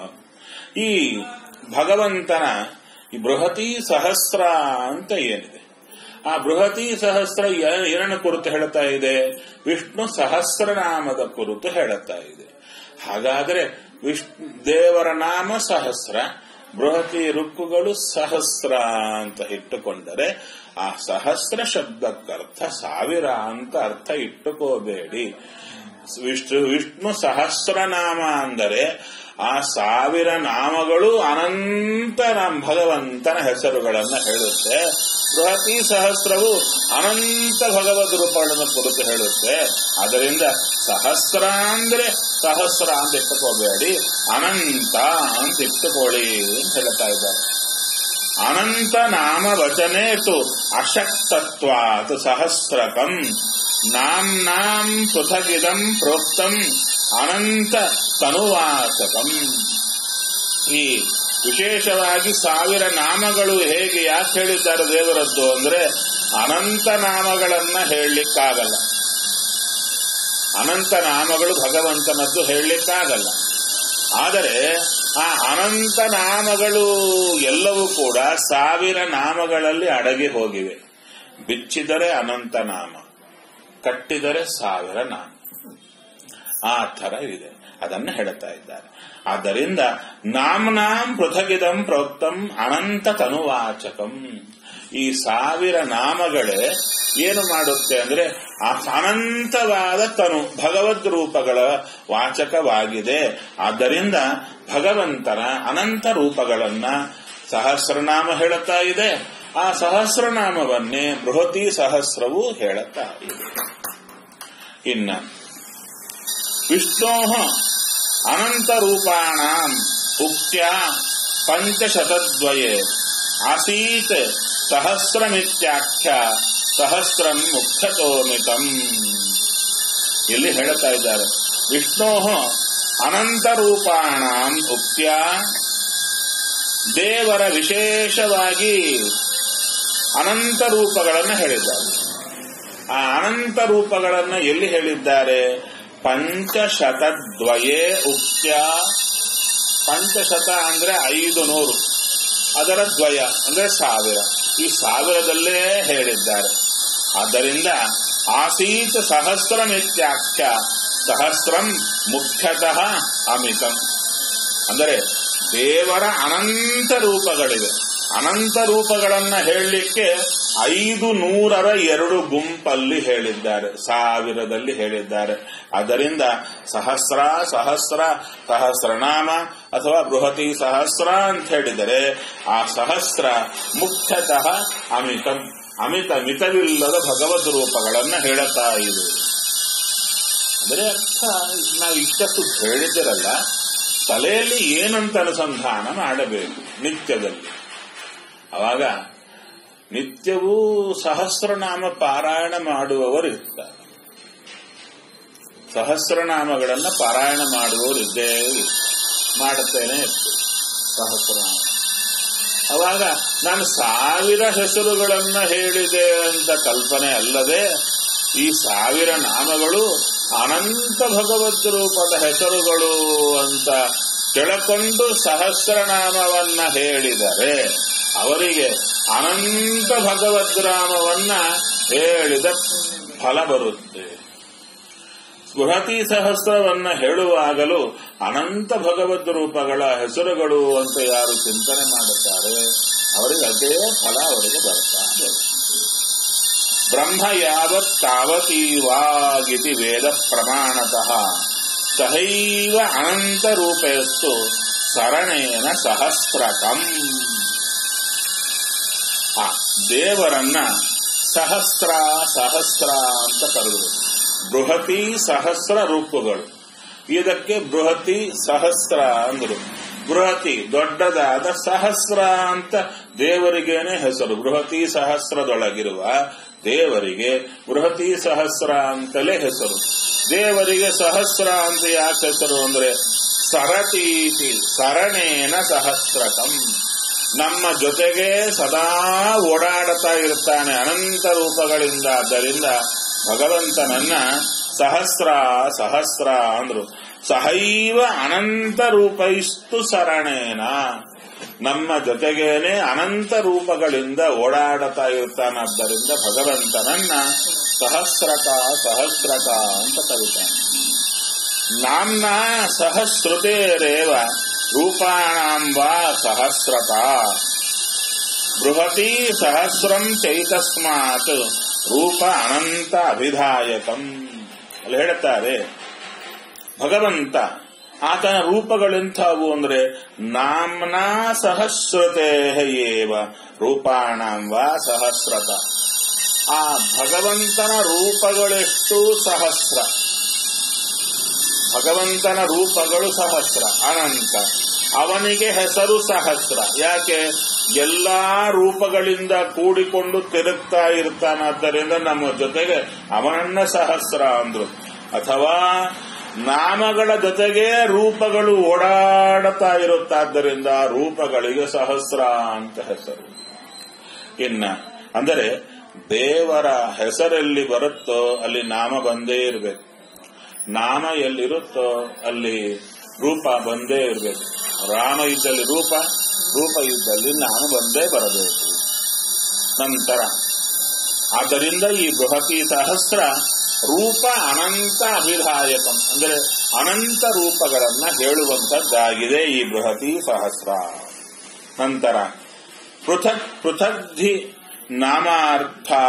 ಈ ಭಗವಂತನ ಈ ಬೃಹತಿ ಸಹಸ್ರ ಅಂತ ಏನಿದೆ ಆ ಬೃಹತಿ ಸಹಸ್ರ ಏ- ಏನನ್ನ ಕುರಿತು ಹೇಳುತ್ತಾ ಇದೆ ವಿಷ್ಣು ಸಹಸ್ರನಾಮದ ಕುರಿತು ಹೇಳುತ್ತಾ ಇದೆ ಹಾಗಾದರೆ ವಿಷ್ಣು ದೇವರ ನಾಮ ಸಹಸ್ರ ಬೃಹತಿ ರುಕ್ಕುಗಳು ಸಹಸ್ರ ಅಂತ ಇಟ್ಟುಕೊಂಡರೆ ಆ ಸಹಸ್ರ ಶಬ್ದಕ್ಕರ್ಥ ಸಾವಿರ ಅಂತ ಅರ್ಥ ಇಟ್ಟುಕೋಬೇಡಿ ವಿಷ್ಣು ವಿಷ್ಣು ಸಹಸ್ರನಾಮ ಅಂದರೆ ಆ ಸಾವಿರ ನಾಮಗಳು ಅನಂತ ನಾಮ ಭಗವಂತನ ಹೆಸರುಗಳನ್ನ ಹೇಳುತ್ತೆ ಬೃಹತಿ ಸಹಸ್ರವು ಅನಂತ ಭಗವದ್ ರೂಪಗಳನ್ನು ಕುರಿತು ಹೇಳುತ್ತೆ ಅದರಿಂದ ಸಹಸ್ರ ಅಂದ್ರೆ ಸಹಸ್ರ ಅಂತ ಇಟ್ಟುಕೋಬೇಡಿ ಅನಂತ ಅಂತ ಇಟ್ಟುಕೊಳ್ಳಿ ಅಂತ ಹೇಳ್ತಾ ಇದ್ದಾರೆ ಅನಂತ ನಾಮ ವಚನೆ ತು ಅಶಕ್ತತ್ವಾತ್ ಸಹಸ್ರಕಂ ನಾಮ್ನಾಂ ಪೃಥಗಿದಂ ಪ್ರೋಕ್ತಂ ಅನಂತ ತನುವಾಚಕಂ ಈ ವಿಶೇಷವಾಗಿ ಸಾವಿರ ನಾಮಗಳು ಹೇಗೆ ಯಾಕೆ ಹೇಳಿದ್ದಾರೆ ದೇವರದ್ದು ಅಂದ್ರೆ ಅನಂತ ನಾಮಗಳನ್ನ ಹೇಳಲಿಕ್ಕಾಗಲ್ಲ ಅನಂತ ನಾಮಗಳು ಭಗವಂತನದ್ದು ಹೇಳಲಿಕ್ಕಾಗಲ್ಲ ಆದರೆ ಆ ಅನಂತ ನಾಮಗಳು ಎಲ್ಲವೂ ಕೂಡ ಸಾವಿರ ನಾಮಗಳಲ್ಲಿ ಅಡಗಿ ಹೋಗಿವೆ ಬಿಚ್ಚಿದರೆ ಅನಂತ ನಾಮ ಕಟ್ಟಿದರೆ ಸಾವಿರ ನಾಮ ಆ ಥರ ಇದೆ ಅದನ್ನು ಹೇಳುತ್ತಾ ಇದ್ದಾರೆ ಆದ್ದರಿಂದ ನಾಮ್ನಾಂ ಪೃಥಗಿದಂ ಪ್ರೋಕ್ತಂ ಅನಂತ ತನುವಾಚಕಂ ಈ ಸಾವಿರ ನಾಮಗಳೇ ಏನು ಮಾಡುತ್ತೆ ಅಂದ್ರೆ ಆ ಅನಂತವಾದ ತನು ಭಗವದ್ ರೂಪಗಳ ವಾಚಕವಾಗಿದೆ ಆದ್ದರಿಂದ ಭಗವಂತನ ಅನಂತ ರೂಪಗಳನ್ನ ಸಹಸ್ರನಾಮ ಹೇಳುತ್ತಾ ಇದೆ ಆ ಸಹಸ್ರನಾಮವನ್ನೇ ಬೃಹತಿ ಸಹಸ್ರವು ಹೇಳುತ್ತಾ ಇದೆ ಇನ್ನ ವಿಷ್ಣೋ ಅನಂತ ರೂಪಾಣ ಉಕ್ತ್ಯ ಪಂಚಶತದ್ವಯೇ ಆಸೀತ್ ಸಹಸ್ರಮಿತ್ಯಾಖ್ಯ ಸಹಸ್ರಂ ಮುಖ್ಯತೋಮಿತಂ ಇಲ್ಲಿ ಹೇಳುತ್ತಾ ಇದ್ದಾರೆ ವಿಷ್ಣೋ ಅನಂತ ರೂಪಾಣ ಉಕ್ತ್ಯ ದೇವರ ವಿಶೇಷವಾಗಿ ಅನಂತ ರೂಪಗಳನ್ನು ಹೇಳಿದ್ದಾರೆ ಆ ಅನಂತ ರೂಪಗಳನ್ನು ಎಲ್ಲಿ ಹೇಳಿದ್ದಾರೆ ಪಂಚಶತದ್ವಯೇ ಉಕ್ತ್ಯ ಪಂಚಶತ ಅಂದ್ರೆ ಐದು ನೂರು ಅದರ ದ್ವಯ ಅಂದ್ರೆ ಸಾವಿರ ಈ ಸಾವಿರದಲ್ಲೇ ಹೇಳಿದ್ದಾರೆ ಆದ್ದರಿಂದ ಆಸೀತ್ ಸಹಸ್ರಮಿತ್ಯಾಖ್ಯ ಸಹಸ್ರಂ ಮುಖ್ಯತಃ ಅಮಿತಂ ಅಂದರೆ ದೇವರ ಅನಂತ ರೂಪಗಳಿವೆ ಅನಂತ ರೂಪಗಳನ್ನ ಹೇಳಲಿಕ್ಕೆ ಐದು ನೂರರ ಎರಡು ಗುಂಪಲ್ಲಿ ಹೇಳಿದ್ದಾರೆ ಸಾವಿರದಲ್ಲಿ ಹೇಳಿದ್ದಾರೆ ಅದರಿಂದ ಸಹಸ್ರ ಸಹಸ್ರ ಸಹಸ್ರನಾಮ ಅಥವಾ ಬೃಹತಿ ಸಹಸ್ರ ಅಂತ ಹೇಳಿದರೆ ಆ ಸಹಸ್ರ ಮುಖ್ಯತಃ ಅಮಿತಂ ಅಮಿತ ಮಿತವಿಲ್ಲದ ಭಗವದ್ ರೂಪಗಳನ್ನ ಹೇಳುತ್ತಾ ಇದೆ ಅಂದರೆ ಅರ್ಥ ನಾವು ಇಷ್ಟಷ್ಟು ಹೇಳಿದಿರಲ್ಲ ತಲೆಯಲ್ಲಿ ಏನಂತ ಅನುಸಂಧಾನ ಮಾಡಬೇಕು ನಿತ್ಯದಲ್ಲಿ ಅವಾಗ ನಿತ್ಯವೂ ಸಹಸ್ರನಾಮ ಪಾರಾಯಣ ಮಾಡುವವರು ಇರ್ತಾರೆ ಸಹಸ್ರನಾಮಗಳನ್ನ ಪಾರಾಯಣ ಮಾಡುವವರು ಇದ್ದೇ ಇರ್ತಾರೆ. ಮಾಡುತ್ತೇನೆ ಇರ್ತಾರೆ ಸಹಸ್ರನಾಮ ಅವಾಗ ನಾನು ಸಾವಿರ ಹೆಸರುಗಳನ್ನ ಹೇಳಿದೆ ಅಂತ ಕಲ್ಪನೆ ಅಲ್ಲದೆ ಈ ಸಾವಿರ ನಾಮಗಳು ಅನಂತ ಭಗವದ್ ರೂಪದ ಹೆಸರುಗಳು ಅಂತ ತಿಳ್ಕೊಂಡು ಸಹಸ್ರನಾಮವನ್ನ ಹೇಳಿದರೆ ಅವರಿಗೆ ಅನಂತ ಭಗವದ್ರಾಮವನ್ನ ಹೇಳಿದ ಫಲ ಬರುತ್ತೆ ಬೃಹತಿ ಸಹಸ್ರವನ್ನ ಹೇಳುವಾಗಲೂ ಅನಂತ ಭಗವದ್ ರೂಪಗಳ ಹೆಸರುಗಳು ಅಂತ ಯಾರು ಚಿಂತನೆ ಮಾಡುತ್ತಾರೆ ಅವರಿಗೆ ಅದೇ ಫಲ ಅವರಿಗೆ ಬರ್ತಾ ಬರುತ್ತೆ ಬ್ರಹ್ಮ ಯಾವತ್ ತಾವತೀವಾಗಿತಿ ವೇದ ಪ್ರಮಾಣತಃ ಸಹೈವ ಅನಂತ ರೂಪೆಯಸ್ತು ಸರಣೇನ ಸಹಸ್ರಕಂ ಆ ದೇವರನ್ನ ಸಹಸ್ರ ಸಹಸ್ರ ಅಂತ ಕರೆದರು ಬೃಹತಿ ಸಹಸ್ರ ರೂಪಗಳು ಇದಕ್ಕೆ ಬೃಹತಿ ಸಹಸ್ರ ಅಂದರು ಬೃಹತಿ ದೊಡ್ಡದಾದ ಸಹಸ್ರ ಅಂತ ದೇವರಿಗೇನೆ ಹೆಸರು ಬೃಹತಿ ಸಹಸ್ರದೊಳಗಿರುವ ದೇವರಿಗೆ ಬೃಹತಿ ಸಹಸ್ರ ಅಂತಲೇ ಹೆಸರು ದೇವರಿಗೆ ಸಹಸ್ರ ಅಂತ ಯಾಕೆ ಹೆಸರು ಅಂದ್ರೆ ಸರತೀತಿ ಸರಣೇನ ಸಹಸ್ರಕಂ ನಮ್ಮ ಜೊತೆಗೆ ಸದಾ ಓಡಾಡುತ್ತಾ ಇರ್ತಾನೆ ಅನಂತ ರೂಪಗಳಿಂದ ಆದ್ದರಿಂದ ಭಗವಂತನನ್ನ ಸಹಸ್ರ ಸಹಸ್ರ ಅಂದ್ರು ಸಹೈವ ಅನಂತ ರೂಪೈಸ್ತು ಸರಣೇನ ನಮ್ಮ ಜೊತೆಗೇನೆ ಅನಂತ ರೂಪಗಳಿಂದ ಓಡಾಡುತ್ತಾ ಇರ್ತಾನಾದ್ದರಿಂದ ಭಗವಂತನನ್ನ ಸಹಸ್ರಕ ಸಹಸ್ರಕ ಅಂತ ಕರೀತಾನೆ ನಾಮ್ನ ಸಹಸ್ರತೇರೇವ ರೂಪಾಣಾಂ ವಾ ಸಹಸ್ರತ ಬೃಹತಿ ಸಹಸ್ರಂ ಚೈತಸ್ಮಾತ್ ರೂಪ ಅನಂತ ಅಭಿಧಾಯಕಂ ಅಲ್ಲಿ ಹೇಳುತ್ತಾರೆ ಭಗವಂತ ಆತನ ರೂಪಗಳೆಂಥವು ಅಂದ್ರೆ ನಾಮ್ನ ಸಹಸ್ರತೆ ಏವ ರೂಪಾಣಾಂ ವಾ ಸಹಸ್ರತ ಆ ಭಗವಂತನ ರೂಪಗಳೆಷ್ಟು ಸಹಸ್ರ ಭಗವಂತನ ರೂಪಗಳು ಸಹಸ್ರ ಅನಂತ ಅವನಿಗೆ ಹೆಸರು ಸಹಸ್ರ ಯಾಕೆ ಎಲ್ಲಾ ರೂಪಗಳಿಂದ ಕೂಡಿಕೊಂಡು ತಿರುಗ್ತಾ ಇರ್ತಾನಾದ್ದರಿಂದ ನಮ್ಮ ಜೊತೆಗೆ ಅವನನ್ನ ಸಹಸ್ರ ಅಂದ್ರು ಅಥವಾ ನಾಮಗಳ ಜೊತೆಗೆ ರೂಪಗಳು ಓಡಾಡುತ್ತಾ ಇರುತ್ತಾದ್ದರಿಂದ ರೂಪಗಳಿಗೆ ಸಹಸ್ರ ಅಂತ ಹೆಸರು ಇನ್ನ ಅಂದರೆ ದೇವರ ಹೆಸರೆಲ್ಲಿ ಬರುತ್ತೋ ಅಲ್ಲಿ ನಾಮ ಬಂದೇ ಇರಬೇಕು ನಾಮ ಎಲ್ಲಿರುತ್ತೋ ಅಲ್ಲಿ ರೂಪ ಬಂದೇ ಇರಬೇಕು ರಾಮ ಇದ್ದಲ್ಲಿ ರೂಪ ರೂಪ ಇದ್ದಲ್ಲಿ ನಾಮ ಬಂದೇ ಬರಬೇಕು ನಂತರ ಆದ್ದರಿಂದ ಈ ಬೃಹತಿ ಸಹಸ್ರ ರೂಪ ಅನಂತ ಅಭಿಧಾಯಕಂ ಅಂದರೆ ಅನಂತ ರೂಪಗಳನ್ನ ಹೇಳುವಂತದ್ದಾಗಿದೆ ಈ ಬೃಹತಿ ಸಹಸ್ರ ನಂತರ ಪೃಥಕ್ ಪೃಥಗ್ಧಿ ನಾಮಾರ್ಥಾ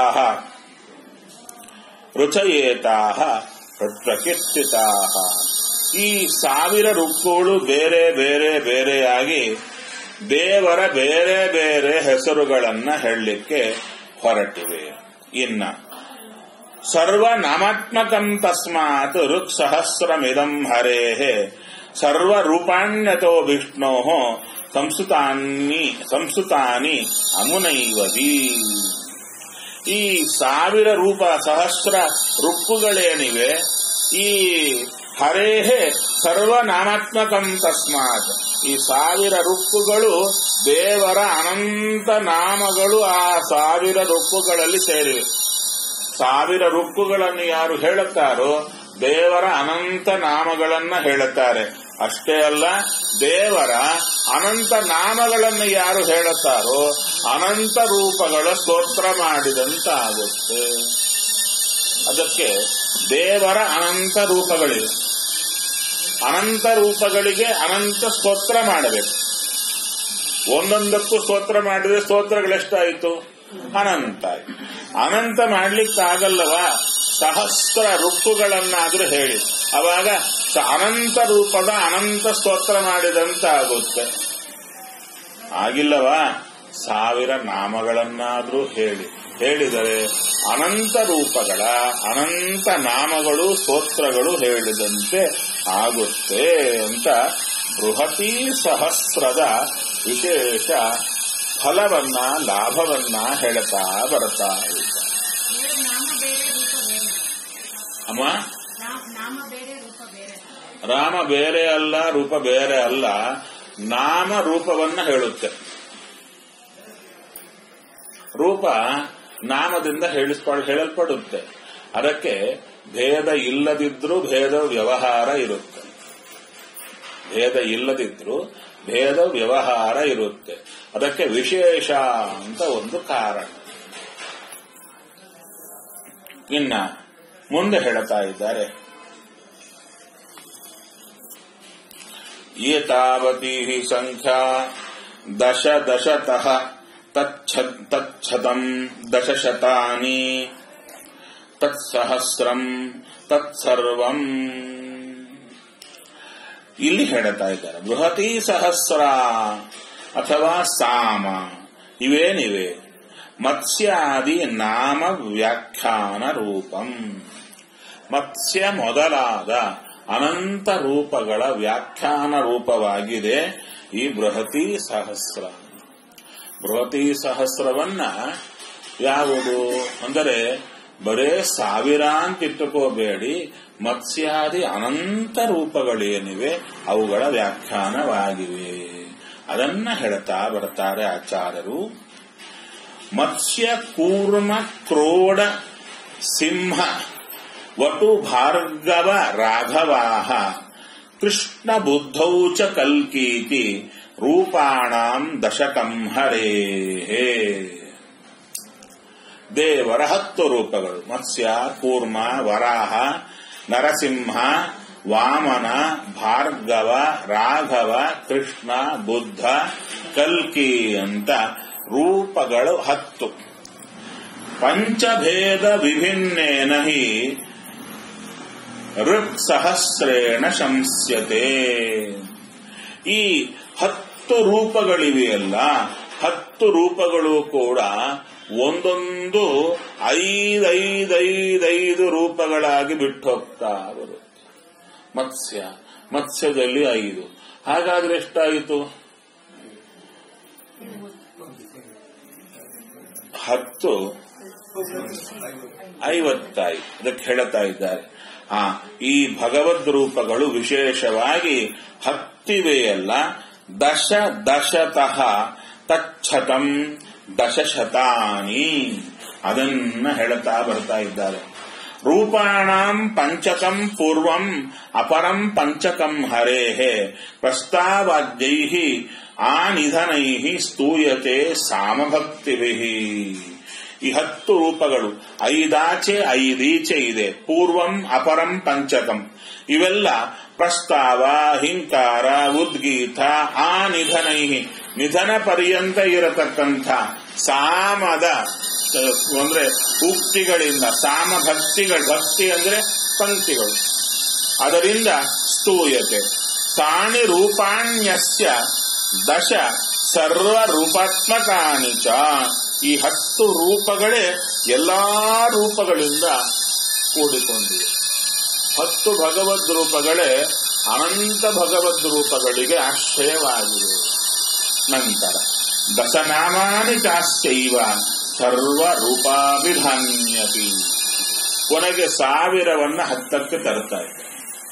ರುಚಯೇತಾ ಪ್ರಕೀರ್ತಿತಾ ಈ ಸಾವಿರ ರುಕ್ಕುಗಳು ಬೇರೆ ಬೇರೆ ಬೇರೆಯಾಗಿ ದೇವರ ಬೇರೆ ಬೇರೆ ಹೆಸರುಗಳನ್ನ ಹೇಳಲಿಕ್ಕೆ ಹೊರಟಿವೆ ಇನ್ನ ಸರ್ವನಾಮಾತ್ಮಕಂ ತಸ್ಮಾತ್ ಋಕ್ ಸಹಸ್ರಮಿದಂ ಹರೇ ಸರ್ವರೂಪಾಣ್ಯತೋ ವಿಷ್ಣೋ ಸಂಸ್ಕೃತಾನಿ ಸಂಸ್ಕೃತಾನಿ ಅಮುನೈವದಿ ಈ ಸಾವಿರ ರೂಪ ಸಹಸ್ರ ರುಕ್ಕುಗಳೇನಿವೆ ಈ ಹರೇಹೆ ಸರ್ವನಾಮಾತ್ಮಕಂ ತಸ್ಮಾತ್ ಈ ಸಾವಿರ ರುಕ್ಕುಗಳು ದೇವರ ಅನಂತ ನಾಮಗಳು ಆ ಸಾವಿರ ರುಕ್ಕುಗಳಲ್ಲಿ ಸೇರಿವೆ ಸಾವಿರ ರುಕ್ಕುಗಳನ್ನು ಯಾರು ಹೇಳುತ್ತಾರೋ ದೇವರ ಅನಂತ ನಾಮಗಳನ್ನ ಹೇಳುತ್ತಾರೆ ಅಷ್ಟೇ ಅಲ್ಲ ದೇವರ ಅನಂತ ನಾಮಗಳನ್ನು ಯಾರು ಹೇಳುತ್ತಾರೋ ಅನಂತ ರೂಪಗಳ ಸ್ತೋತ್ರ ಮಾಡಿದಂತಾಗುತ್ತೆ ಅದಕ್ಕೆ ದೇವರ ಅನಂತ ರೂಪಗಳಿವೆ ಅನಂತ ರೂಪಗಳಿಗೆ ಅನಂತ ಸ್ತೋತ್ರ ಮಾಡಬೇಕು ಒಂದೊಂದಕ್ಕೂ ಸ್ತೋತ್ರ ಮಾಡಿದ್ರೆ ಸ್ತೋತ್ರಗಳೆಷ್ಟಾಯಿತು ಅನಂತ ಆಯ್ತು ಅನಂತ ಮಾಡ್ಲಿಕ್ಕಾಗಲ್ಲವಾ ಸಹಸ್ರ ರುಕ್ಕುಗಳನ್ನಾದ್ರೂ ಹೇಳಿ ಅವಾಗ ಅನಂತ ರೂಪದ ಅನಂತ ಸ್ತೋತ್ರ ಮಾಡಿದಂತಾಗುತ್ತೆ ಆಗಿಲ್ಲವಾ ಸಾವಿರ ನಾಮಗಳನ್ನಾದ್ರೂ ಹೇಳಿ ಹೇಳಿದರೆ ಅನಂತ ರೂಪಗಳ ಅನಂತ ನಾಮಗಳು ಸ್ತೋತ್ರಗಳು ಹೇಳಿದಂತೆ ಆಗುತ್ತೆ ಅಂತ ಬೃಹತಿ ಸಹಸ್ರದ ವಿಶೇಷ ಫಲವನ್ನ ಲಾಭವನ್ನ ಹೇಳ್ತಾ ಬರ್ತಾ ಇದ್ದಾರೆ ನಾಮ ಬೇರೆ ರೂಪ ಬೇರೆ ಅಮ್ಮ ನಾ- ನಾಮ ಬೇರೆ ರೂಪ ಬೇರೆ ರಾಮ ಬೇರೆ ಅಲ್ಲ ರೂಪ ಬೇರೆ ಅಲ್ಲ ನಾಮ ರೂಪವನ್ನ ಹೇಳುತ್ತೆ ರೂಪ ನಾಮದಿಂದ ಹೇಳಿಸ್ಕೊಳ್ಳ ಹೇಳಲ್ಪಡುತ್ತೆ ಅದಕ್ಕೆ ಭೇದ ಇಲ್ಲದಿದ್ರೂ ಭೇದ ವ್ಯವಹಾರ ಇರುತ್ತೆ ಭೇದ ಇಲ್ಲದಿದ್ರೂ ಭೇದ ವ್ಯವಹಾರ ಇರುತ್ತೆ ಅದಕ್ಕೆ ವಿಶೇಷ ಅಂತ ಒಂದು ಕಾರಣ ಇನ್ನ ಮುಂದೆ ಹೇಳ್ತಾ ಇದ್ದಾರೆ ಏತಾವತಿ ಹಿ ಸಂಖ್ಯಾ ದಶ ದಶತಃ ತಚ್ಛ- ತಚ್ಛತಂ ದಶಶತಾನಿ ತತ್ಸಹಸ್ರಂ ತತ್ಸರ್ವಂ ಇಲ್ಲಿ ಹೇಳ್ತಾ ಇದ್ದಾರೆ ಬೃಹತಿ ಸಹಸ್ರ ಅಥವಾ ಸಾಮ ಇವೇನಿವೆ ಮತ್ಸ್ಯಾದಿ ನಾಮ ವ್ಯಾಖ್ಯಾನ ರೂಪಂ ಮತ್ಸ್ಯ ಮೊದಲಾದ ಅನಂತ ರೂಪಗಳ ವ್ಯಾಖ್ಯಾನ ರೂಪವಾಗಿದೆ ಈ ಬೃಹತಿ ಸಹಸ್ರ ಬೃಹತಿ ಸಹಸ್ರವನ್ನ ಯಾವುದು ಅಂದರೆ ಬರೇ ಸಾವಿರ ಅಂತ ಇಟ್ಟುಕೋಬೇಡಿ ಮತ್ಸ್ಯಾದಿ ಅನಂತ ರೂಪಗಳೇನಿವೆ ಅವುಗಳ ವ್ಯಾಖ್ಯಾನವಾಗಿವೆ ಅದನ್ನ ಹೇಳ್ತಾ ಬರ್ತಾರೆ ಆಚಾರ್ಯರು ಮತ್ಸ್ಯ ಕೂರ್ಮ ಕ್ರೋಡ ಸಿಂಹ ವಟು ಭಾರ್ಗವ ರಾಘವಾಹ ಕೃಷ್ಣ ಬುದ್ಧೌ ಚ ಕಲ್ಕೀತಿ ರೂಪಾಣಾಂ ದಶಕಂ ಹರೇ ದೇವರ ಹತ್ತು ರೂಪಗಳು ಮತ್ಸ್ಯ ಕೂರ್ಮ ವರಾಹ ನರಸಿಂಹ ವಾಮನ ಭಾರ್ಗವ ರಾಘವ ಕೃಷ್ಣ ಬುದ್ಧ ಕಲ್ಕಿ ಅಂತ ರೂಪಗಳು ಹತ್ತು ಪಂಚಭೇದ ವಿಭಿನ್ನೇನ ಹಿ ಋಕ್ ಸಹಸ್ರೇಣ ಶಂಸ್ಯತೆ ಈ ಹತ್ತು ರೂಪಗಳಿವೆಯಲ್ಲ ಹತ್ತು ರೂಪಗಳು ಕೂಡ ಒಂದೊಂದು ಐದೈದೈದೈದು ರೂಪಗಳಾಗಿ ಬಿಟ್ಟು ಹೋಗ್ತಾ ಬರುತ್ತೆ ಮತ್ಸ್ಯ ಮತ್ಸ್ಯದಲ್ಲಿ ಐದು ಹಾಗಾದ್ರೆ ಎಷ್ಟಾಯಿತು ಹತ್ತು ಐವತ್ತಾಯಿ ಅದಕ್ಕೆ ಹೇಳ್ತಾ ಇದ್ದಾರೆ ಆ ಈ ಭಗವದ್ ರೂಪಗಳು ವಿಶೇಷವಾಗಿ ಹತ್ತಿವೆಯಲ್ಲ ದಶ ದಶತಃ ತಚ್ಛತಂ ದಶಶತಾನಿ ಅದನ್ನ ಹೇಳ್ತಾ ಬರ್ತಾ ಇದ್ದಾರೆ ರೂಪಾಣಾಂ ಪಂಚಕಂ ಪೂರ್ವಂ ಅಪರಂ ಪಂಚಕಂ ಹರೇಹೆ ಪ್ರಸ್ತಾವಾದ್ಯೈ ಆನಿಧನೈ ಸ್ತೂಯತೆ ಸಾಮಭಕ್ತಿಭಿ ಈ ಹತ್ತು ರೂಪಗಳು ಐದಾಚೆ ಐದೀಚೆ ಇದೆ ಪೂರ್ವಂ ಅಪರಂ ಪಂಚಕಂ ಇವೆಲ್ಲ ಪ್ರಸ್ತಾವ ಹಿಂಕಾರ ಉದ್ಗೀತ ಆ ನಿಧನೈ ನಿಧನ ಪರ್ಯಂತ ಇರತಕ್ಕಂಥ ಸಾಮದ ಅಹ್, ಅಂದ್ರೆ ಉಕ್ತಿಗಳಿಂದ ಸಾಮ ಭಕ್ತಿಗಳು ಭಕ್ತಿ ಅಂದ್ರೆ ಪಂಕ್ತಿಗಳು ಅದರಿಂದ ಸ್ತೂಯತೆ ತಾನಿ ರೂಪಾಣ್ಯಸ್ಯ ದಶ ಸರ್ವ ರೂಪಾತ್ಮಕಾನಿ ಚ ಈ ಹತ್ತು ರೂಪಗಳೇ ಎಲ್ಲಾ ರೂಪಗಳಿಂದ ಕೂಡಿಕೊಂಡಿವೆ ಹತ್ತು ಭಗವದ್ ರೂಪಗಳೇ ಅನಂತ ಭಗವದ್ ರೂಪಗಳಿಗೆ ಆಶ್ರಯವಾಗಿವೆ ನಂತರ ದಶನಾಮಾನಿ ಚಾಸ್ಯೈವ ಸರ್ವ ರೂಪಾಭಿಧಾನ್ಯತಿ ಕೊನೆಗೆ ಸಾವಿರವನ್ನ ಹತ್ತಕ್ಕೆ ತರ್ತಾ ಇದ್ದಾರೆ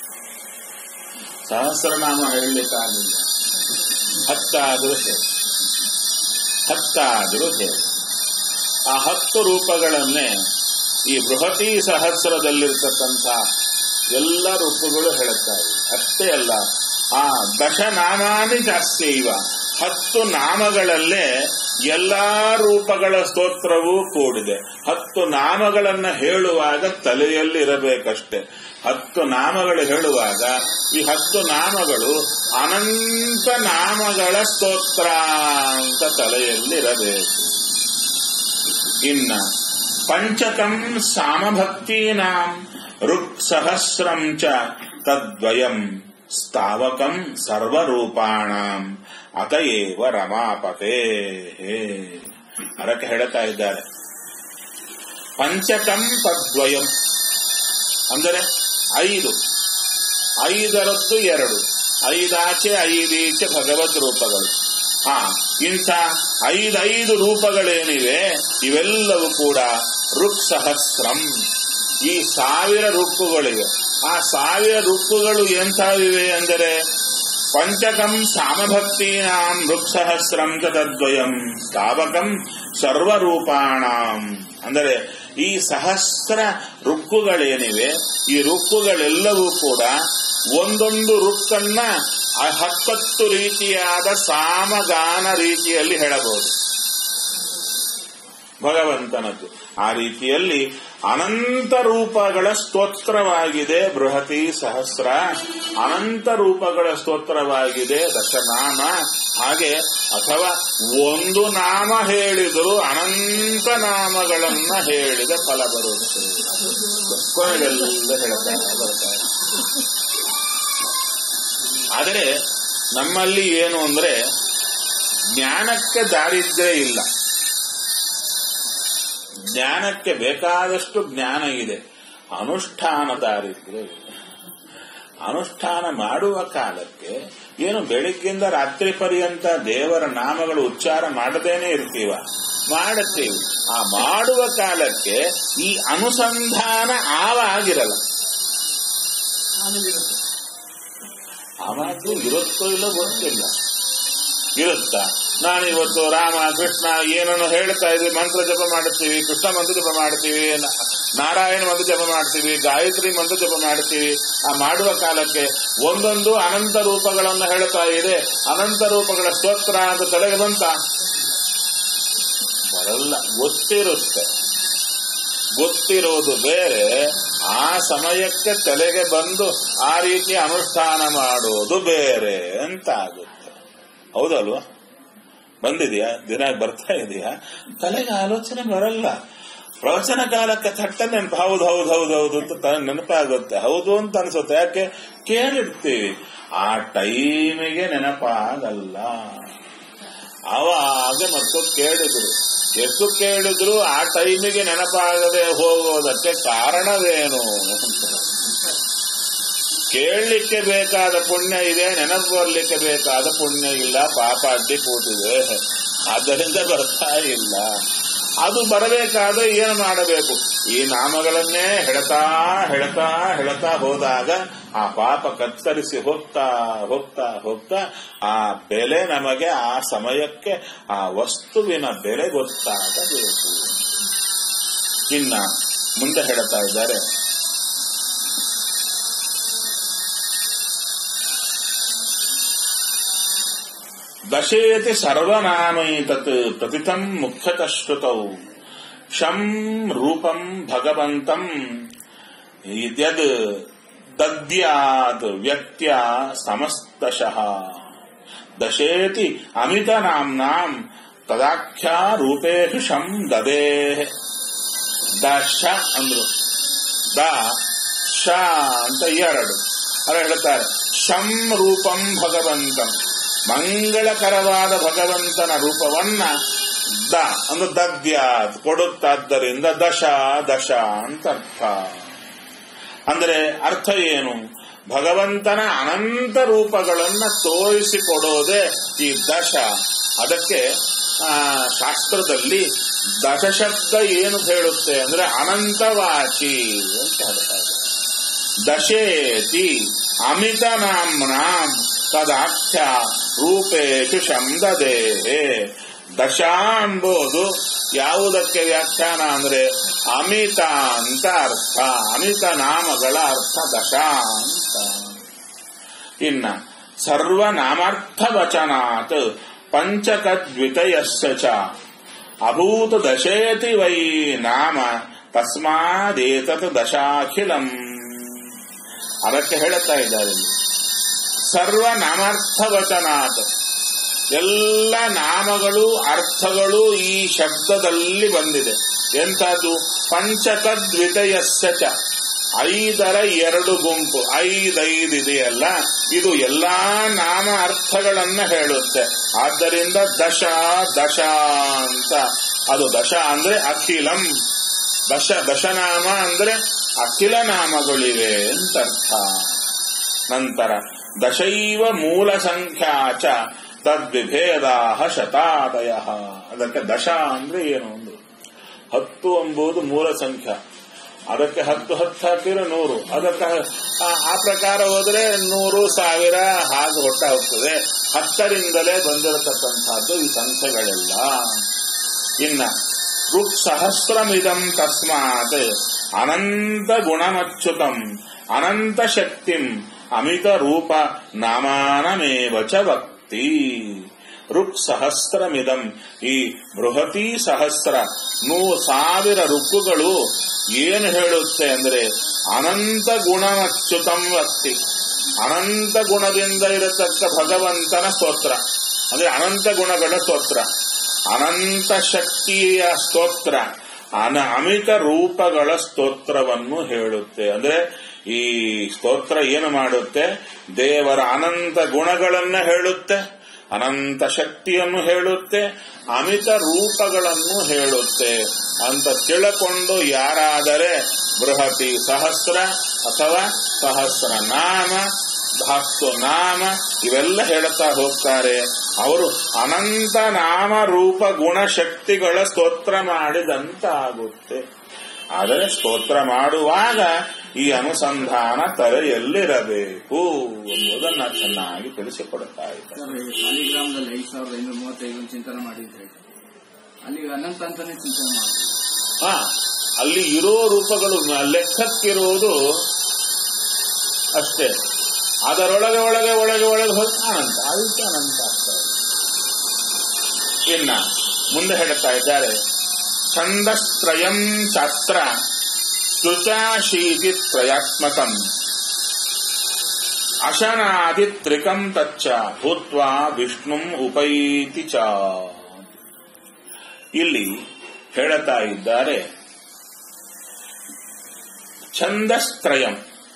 ಸಹಸ್ರನಾಮ ಹೇಳಲಿಕ್ಕಾಗಿಲ್ಲ ಹತ್ತಾದರೂ ಹೇಳಿ ಹತ್ತಾದರೂ ಹೇಳಿ ಆ ಹತ್ತು ರೂಪಗಳನ್ನೇ ಈ ಬೃಹತಿ ಸಹಸ್ರದಲ್ಲಿರ್ತಕ್ಕಂಥ ಎಲ್ಲ ರೂಪಗಳು ಹೇಳುತ್ತಾ ಇವೆ ಅಷ್ಟೇ ಅಲ್ಲ ಆ ದಶನಾಮಾನಿ ಜಾಸ್ತಿ ಇವ ಹತ್ತು ನಾಮಗಳಲ್ಲೇ ಎಲ್ಲಾ ರೂಪಗಳ ಸ್ತೋತ್ರವೂ ಕೂಡಿದೆ ಹತ್ತು ನಾಮಗಳನ್ನ ಹೇಳುವಾಗ ತಲೆಯಲ್ಲಿ ಇರಬೇಕಷ್ಟೆ ಹತ್ತು ನಾಮಗಳು ಹೇಳುವಾಗ ಈ ಹತ್ತು ನಾಮಗಳು ಅನಂತ ನಾಮಗಳ ಸ್ತೋತ್ರ ಅಂತ ತಲೆಯಲ್ಲಿರಬೇಕು ಇನ್ನ ಪಂಚಕಂ ಸಾಮಭಕ್ತೀನಾಂ ಋಕ್ ಸಹಸ್ರಂ ಚ ತದ್ವಯಂ ಸ್ಥಾವಕಂ ಸರ್ವರೂಪಾಣಂ ಅತಯೇವ ರಮಾಪತೆ ಅದಕ್ಕೆ ಹೇಳ್ತಾ ಇದ್ದಾರೆ ಪಂಚಕಂ ತದ್ವಯಂ ಅಂದರೆ ಐದು ಐದರದ್ದು ಎರಡು ಐದಾಚೆ ಐದೀಚೆ ಭಗವದ್ ರೂಪಗಳು ಹಾ ಇಂಥ ಐದೈದು ರೂಪಗಳೇನಿವೆ ಇವೆಲ್ಲವೂ ಕೂಡ ಋಕ್ ಸಹಸ್ರಂ ಈ ಸಾವಿರ ರುಕ್ಕುಗಳಿವೆ ಆ ಸಾವಿರ ರುಕ್ಕುಗಳು ಎಂಥವಿವೆ ಅಂದರೆ ಪಂಚಕಂ ಸಾಮಭಕ್ತೀನಾಂ ಋಕ್ ಸಹಸ್ರಂ ಚ ತದ್ವಯಂ ಸ್ಥಾವಕಂ ಸರ್ವರೂಪಾಣಾಂ ಅಂದರೆ ಈ ಸಹಸ್ರ ರುಕ್ಕುಗಳೇನಿವೆ ಈ ರುಕ್ಕುಗಳೆಲ್ಲವೂ ಕೂಡ ಒಂದೊಂದು ರುಕ್ಕನ್ನ ಆ ಹತ್ತತ್ತು ರೀತಿಯಾದ ಸಾಮಗಾನ ರೀತಿಯಲ್ಲಿ ಹೇಳಬಹುದು ಭಗವಂತನದ್ದು ಆ ರೀತಿಯಲ್ಲಿ ಅನಂತ ರೂಪಗಳ ಸ್ತೋತ್ರವಾಗಿದೆ ಬೃಹತಿ ಸಹಸ್ರ ಅನಂತ ರೂಪಗಳ ಸ್ತೋತ್ರವಾಗಿದೆ ದಶನಾಮ ಹಾಗೆ ಅಥವಾ ಒಂದು ನಾಮ ಹೇಳಿದರೂ ಅನಂತ ನಾಮಗಳನ್ನ ಹೇಳಿದ ಫಲ ಬರುವುದು ಕೊನೆಗೆಲ್ಲ ಹೇಳ್ತಾರೆ ಬರ್ತಾರೆ ಆದರೆ ನಮ್ಮಲ್ಲಿ ಏನು ಅಂದ್ರೆ ಜ್ಞಾನಕ್ಕೆ ದಾರಿದ್ರ್ಯ ಇಲ್ಲ ಜ್ಞಾನಕ್ಕೆ ಬೇಕಾದಷ್ಟು ಜ್ಞಾನ ಇದೆ ಅನುಷ್ಠಾನ ದಾರಿದ್ರ್ಯ ಇಲ್ಲ ಅನುಷ್ಠಾನ ಮಾಡುವ ಕಾಲಕ್ಕೆ ಏನು ಬೆಳಿಗ್ಗಿಂದ ರಾತ್ರಿ ಪರ್ಯಂತ ದೇವರ ನಾಮಗಳು ಉಚ್ಚಾರ ಮಾಡದೇನೆ ಇರ್ತೀವ ಮಾಡುತ್ತೀವಿ ಆ ಮಾಡುವ ಕಾಲಕ್ಕೆ ಈ ಅನುಸಂಧಾನ ಆವಾಗಿರಲ್ಲ ಆವಾಗ್ಲೂ ಇರುತ್ತೋ ಇಲ್ಲ ಗೊತ್ತಿಲ್ಲ ಇರುತ್ತಾ ನಾನು ಇವತ್ತು ರಾಮ ಕೃಷ್ಣ ಏನನ್ನು ಹೇಳ್ತಾ ಇದ್ವಿ ಮಂತ್ರ ಜಪ ಮಾಡುತ್ತೀವಿ ಕೃಷ್ಣ ಮಂತ್ರ ಜಪ ಮಾಡ್ತೀವಿ ನ- ನಾರಾಯಣ ಮಂತ್ರ ಜಪ ಮಾಡ್ತೀವಿ ಗಾಯತ್ರಿ ಮಂತ್ರ ಜಪ ಮಾಡ್ತೀವಿ ಆ ಮಾಡುವ ಕಾಲಕ್ಕೆ ಒಂದೊಂದು ಅನಂತ ರೂಪಗಳನ್ನು ಹೇಳ್ತಾ ಇದೆ ಅನಂತ ರೂಪಗಳ ಸ್ತೋತ್ರ ಅಂತ ತಲೆಗೆ ಬಂತ ಬರಲ್ಲ ಗೊತ್ತಿರುತ್ತೆ ಗೊತ್ತಿರೋದು ಬೇರೆ ಆ ಸಮಯಕ್ಕೆ ತಲೆಗೆ ಬಂದು ಆ ರೀತಿ ಅನುಷ್ಠಾನ ಮಾಡೋದು ಬೇರೆ ಅಂತ ಆಗುತ್ತೆ ಹೌದಲ್ವಾ ಬಂದಿದೆಯಾ ದಿನ ಬರ್ತಾ ಇದೆಯಾ ತಲೆಗೆ ಆಲೋಚನೆ ಬರಲ್ಲ ಪ್ರವಚನ ಕಾಲಕ್ಕೆ ತಟ್ಟ ನೆನಪು ಹೌದು ಹೌದು ಹೌದು ಹೌದು ಅಂತ ತ- ನೆನಪಾಗುತ್ತೆ ಹೌದು ಅಂತ ಅನ್ಸುತ್ತೆ ಯಾಕೆ ಕೇಳಿರ್ತೀವಿ ಆ ಟೈಮಿಗೆ ನೆನಪಾಗಲ್ಲ ಅವಾಗ ಮತ್ತು ಕೇಳಿದ್ರು ಎಷ್ಟು ಕೇಳಿದ್ರು ಆ ಟೈಮಿಗೆ ನೆನಪಾಗದೆ ಹೋಗೋದಕ್ಕೆ ಕಾರಣವೇನು ಕೇಳಲಿಕ್ಕೆ ಬೇಕಾದ ಪುಣ್ಯ ಇದೆ ನೆನಪು ಬರ್ಲಿಕ್ಕೆ ಬೇಕಾದ ಪುಣ್ಯ ಇಲ್ಲ ಪಾಪ ಅಡ್ಡಿ ಕೂತಿದೆ ಆದ್ದರಿಂದ ಬರ್ತಾ ಇಲ್ಲ ಅದು ಬರಬೇಕಾದ್ರೆ ಏನು ಮಾಡಬೇಕು ಈ ನಾಮಗಳನ್ನೇ ಹೆಳತಾ ಹೆಳತಾ ಹೆಳತಾ ಹೋದಾಗ ಆ ಪಾಪ ಕತ್ತರಿಸಿ ಹೋಗ್ತಾ ಹೋಗ್ತಾ ಹೋಗ್ತಾ ಆ ಬೆಲೆ ನಮಗೆ ಆ ಸಮಯಕ್ಕೆ ಆ ವಸ್ತುವಿನ ಬೆಲೆ ಗೊತ್ತಾಗಬೇಕು ಇನ್ನ ಮುಂದೆ ಹೇಳ್ತಾ ಇದ್ದಾರೆ ದಶೇತಿ ಸರ್ವನಾಮೈತತ್ ಪ್ರತಿತಂ ಮುಖ್ಯತಃ ಶ್ರುತೌ ಶಂ ರೂಪಂ ಭಗವಂತಂ ಯದ್ ದದ್ಯಾತ್ ವ್ಯಕ್ತ್ಯ ಸಮಸ್ತಶಃ ದಶೇತಿ ಅಮಿತ ನಾಮ್ನಾಂ ತದಾಖ್ಯ ರೂಪೇಶು ಶಂ ದದೇ ದಶ ಅಂದ್ರು ದ ಶ ಅಂತ ಎರಡು ಅದ ಹೇಳ್ತಾರೆ ಶಂ ರೂಪಂ ಭಗವಂತಂ ಮಂಗಳಕರವಾದ ಭಗವಂತನ ರೂಪವನ್ನ ದ ಒಂದು ದದ್ಯ ಕೊಡುತ್ತಾದ್ದರಿಂದ ದಶ ದಶ ಅಂತ ಅರ್ಥ ಅಂದರೆ ಅರ್ಥ ಏನು ಭಗವಂತನ ಅನಂತ ರೂಪಗಳನ್ನ ತೋರಿಸಿಕೊಡೋದೇ ಈ ದಶ ಅದಕ್ಕೆ ಆ, ಶಾಸ್ತ್ರದಲ್ಲಿ ದಶಶಬ್ದ ಏನು ಹೇಳುತ್ತೆ ಅಂದ್ರೆ ಅನಂತವಾಚಿ ಅಂತ ಹೇಳ್ತಾರೆ ದಶೇತಿ ಅಮಿತ ನಾಮ್ನಾಂ ತದಾಖ್ಯ ರೂಪೇಶು ಶಬ್ದದೇ ದಶ ಅಂಬೋದು ಯಾವುದಕ್ಕೆ ವ್ಯಾಖ್ಯಾನ ಅಂದ್ರೆ ಅಮಿತ ಅಂತ ಅರ್ಥ ಅಮಿತ ನಾಮಗಳ ಅರ್ಥ ದಶ ಅಂತ ಇನ್ನ ಸರ್ವನಾಮಾರ್ಥ ವಚನಾತ್ ಪಂಚಕದ್ವಿತಯಸ್ಯ ಚ ಅಭೂತ ದಶೇತಿ ವೈ ನಾಮ ತಸ್ಮಾದೇತತ್ ದಶಾಖಿಲಂ ಅದಕ್ಕೆ ಹೇಳುತ್ತಾ ಇದ್ದಾರೆ ಇಲ್ಲಿ. ಸರ್ವನಾಮಾರ್ಥ ವಚನಾತ್ ಎಲ್ಲ ನಾಮಗಳು ಅರ್ಥಗಳು ಈ ಶಬ್ದದಲ್ಲಿ ಬಂದಿದೆ ಎಂತದ್ದು ಪಂಚಕದ್ವಿತಯಸ್ಯ ಚ ಐದರ ಎರಡು ಗುಂಪು ಐದೈದು ಇದೆಯಲ್ಲ ಇದು ಎಲ್ಲಾ ನಾಮ ಅರ್ಥಗಳನ್ನ ಹೇಳುತ್ತೆ ಆದ್ದರಿಂದ ದಶ ದಶ ಅಂತ ಅದು ದಶ ಅಂದ್ರೆ ಅಖಿಲಂ ದಶ ದಶನಾಮ ಅಂದ್ರೆ ಅಖಿಲ ನಾಮಗಳಿವೆ ಅಂತ ಅರ್ಥ ನಂತರ ದಶೈವ ಮೂಲ ಸಂಖ್ಯಾ ಚ ತದ್ವಿಭೇದಾ ಶತಾದಯ ಅದಕ್ಕೆ ದಶ ಅಂದ್ರೆ ಏನು ಒಂದು ಹತ್ತು ಎಂಬುದು ಮೂಲ ಸಂಖ್ಯಾ ಅದಕ್ಕೆ ಹತ್ತು ಹತ್ತು ಹಾಕಿದ್ರೆ ನೂರು ಅದಕ್ಕೆ ಆ- ಆ ಪ್ರಕಾರ ಹೋದ್ರೆ ನೂರು ಸಾವಿರ ಹಾಗೆ ಹೊಟ್ಟ ಹೋಗ್ತದೆ ಹತ್ತರಿಂದಲೇ ಬಂದಿರತಕ್ಕಂಥದ್ದು ಈ ಸಂಖ್ಯೆಗಳೆಲ್ಲ ಇನ್ನ ಋಕ್ ಸಹಸ್ರಮಿದಂ ತಸ್ಮಾತ್ ಅನಂತ ಗುಣಮಚ್ಯುತಂ ಅನಂತ ಶಕ್ತಿಂ ಅಮಿತ ರೂಪ ನಾಮಾನಮೇವ ಚ ಭಕ್ತಿ ಋಕ್ ಸಹಸ್ರಮಿದಂ ಈ ಬೃಹತಿ ಸಹಸ್ರ ನೂ ಸಾವಿರ ರುಕ್ಕುಗಳು ಏನು ಹೇಳುತ್ತೆ ಅಂದ್ರೆ ಅನಂತ ಗುಣಮಚ್ಯುತಂ ಭಕ್ತಿ ಅನಂತ ಗುಣದಿಂದ ಇರತಕ್ಕ ಭಗವಂತನ ಸ್ತೋತ್ರ ಅಂದ್ರೆ ಅನಂತ ಗುಣಗಳ ಸ್ತೋತ್ರ ಅನಂತ ಶಕ್ತಿಯ ಸ್ತೋತ್ರ ಅನ ಅಮಿತ ರೂಪಗಳ ಸ್ತೋತ್ರವನ್ನು ಹೇಳುತ್ತೆ ಅಂದ್ರೆ ಈ ಸ್ತೋತ್ರ ಏನು ಮಾಡುತ್ತೆ ದೇವರ ಅನಂತ ಗುಣಗಳನ್ನ ಹೇಳುತ್ತೆ ಅನಂತ ಶಕ್ತಿಯನ್ನು ಹೇಳುತ್ತೆ ಅಮಿತ ರೂಪಗಳನ್ನು ಹೇಳುತ್ತೆ ಅಂತ ತಿಳ್ಕೊಂಡು ಯಾರಾದರೆ ಬೃಹತಿ ಸಹಸ್ರ ಅಥವಾ ಸಹಸ್ರ ನಾಮ ಹತ್ತು ನಾಮ ಇವೆಲ್ಲ ಹೇಳುತ್ತಾ ಹೋಗ್ತಾರೆ ಅವರು ಅನಂತ ನಾಮ ರೂಪ ಗುಣ ಶಕ್ತಿಗಳ ಸ್ತೋತ್ರ ಮಾಡಿದಂತಾಗುತ್ತೆ ಆದರೆ ಸ್ತೋತ್ರ ಮಾಡುವಾಗ ಈ ಅನುಸಂಧಾನ ತಲೆಯಲ್ಲಿರಬೇಕು ಎಂಬುದನ್ನು ಚೆನ್ನಾಗಿ ತಿಳಿಸಿಕೊಡುತ್ತಾ ಇದ್ದಾರೆ ಸರ್ ಈ ಸಾಲಿಗ್ರಾಮದಲ್ಲಿ ಐದು ಸಾವಿರದ ಐನೂರ ಮೂವತ್ತೈದು ಚಿಂತನೆ ಮಾಡಿ ಅಂತ ಹೇಳ್ತಾರೆ ಅಲ್ಲಿಗೆ ಅನಂತ ಅಂತಾನೆ ಚಿಂತನೆ ಮಾಡಿ ಹಾ ಅಲ್ಲಿ ಇರೋ ರೂಪಗಳು ಮ- ಲೆಕ್ಕಕ್ಕಿರುವುದು ಅಷ್ಟೇ ಅದರೊಳಗೆ ಒಳಗೆ ಒಳಗೆ ಒಳಗೆ ಹೋಗಿ ಅನಂತ ಅದಕ್ಕೆ ಅನಂತ ಆಗ್ತದೆ ಇನ್ನ ಮುಂದೆ ಹೇಳುತ್ತಾ ಇದ್ದಾರೆ ಛಂದಸ್ತ್ರಯಂ ಶಾಸ್ತ್ರ ಶುಚಾಶೀತಿ ತ್ರಯಾತ್ಮಕಂ ಅಶನಾದಿ ತ್ರಿಕಂ ತಚ್ಚ ಭೂತ್ವಾ ವಿಷ್ಣುಂ ಉಪೈತಿ ಚ ಇಲ್ಲಿ ಹೇಳುತ್ತಾ ಇದ್ದಾರೆ ಛಂದಸ್ತ್ರಯಂ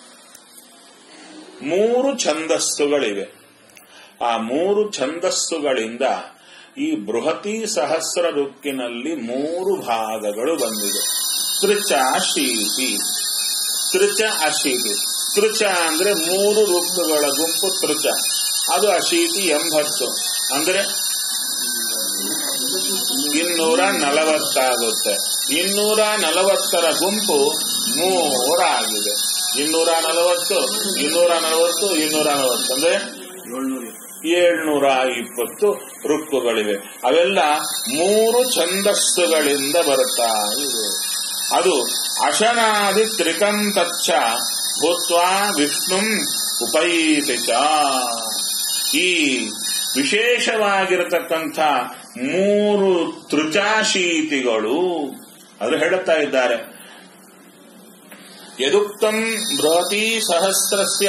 ಮೂರು ಛಂದಸ್ಸುಗಳಿವೆ ಆ ಮೂರು ಛಂದಸ್ಸುಗಳಿಂದ ಈ ಬೃಹತಿ ಸಹಸ್ರ ರುಕ್ಕಿನಲ್ಲಿ ಮೂರು ಭಾಗಗಳು ಬಂದಿದೆ ತ್ರಿಚ ಶೀತಿ ತ್ರಿಚ ಅಶೀತಿ ತ್ರಿಚ ಅಂದ್ರೆ ಮೂರು ರುಕ್ಕುಗಳ ಗುಂಪು ತ್ರಿಚ ಅದು ಅಶೀತಿ ಎಂಬತ್ತು ಅಂದ್ರೆ ಇನ್ನೂರ ನಲವತ್ತಾಗುತ್ತೆ ಇನ್ನೂರ ನಲವತ್ತರ ಗುಂಪು ಮೂರಾಗಿದೆ ಇನ್ನೂರ ನಲವತ್ತು ಇನ್ನೂರ ನಲವತ್ತು ಇನ್ನೂರ ನಲವತ್ತು ಅಂದ್ರೆ ಏಳ್ನೂರ ಏಳ್ನೂರ ಇಪ್ಪತ್ತು ರುಕ್ಕುಗಳಿವೆ ಅವೆಲ್ಲ ಮೂರು ಛಂದಸ್ಸುಗಳಿಂದ ಬರುತ್ತಾ ಇವೆ ಅದು ಅಶನಾದಿ ತ್ರಿಕಂ ತಚ್ಚ ಭೂತ್ವಾ ವಿಷ್ಣುಂ ಉಪೈತಿ ಚ ಈ ವಿಶೇಷವಾಗಿರತಕ್ಕಂಥ ಮೂರು ತ್ರಿಚಾಶೀತಿಗಳು ಅದು ಹೇಳುತ್ತಾ ಇದ್ದಾರೆ ಯದುಕ್ತಂ ಬೃಹತಿ ಸಹಸ್ರಸ್ಯ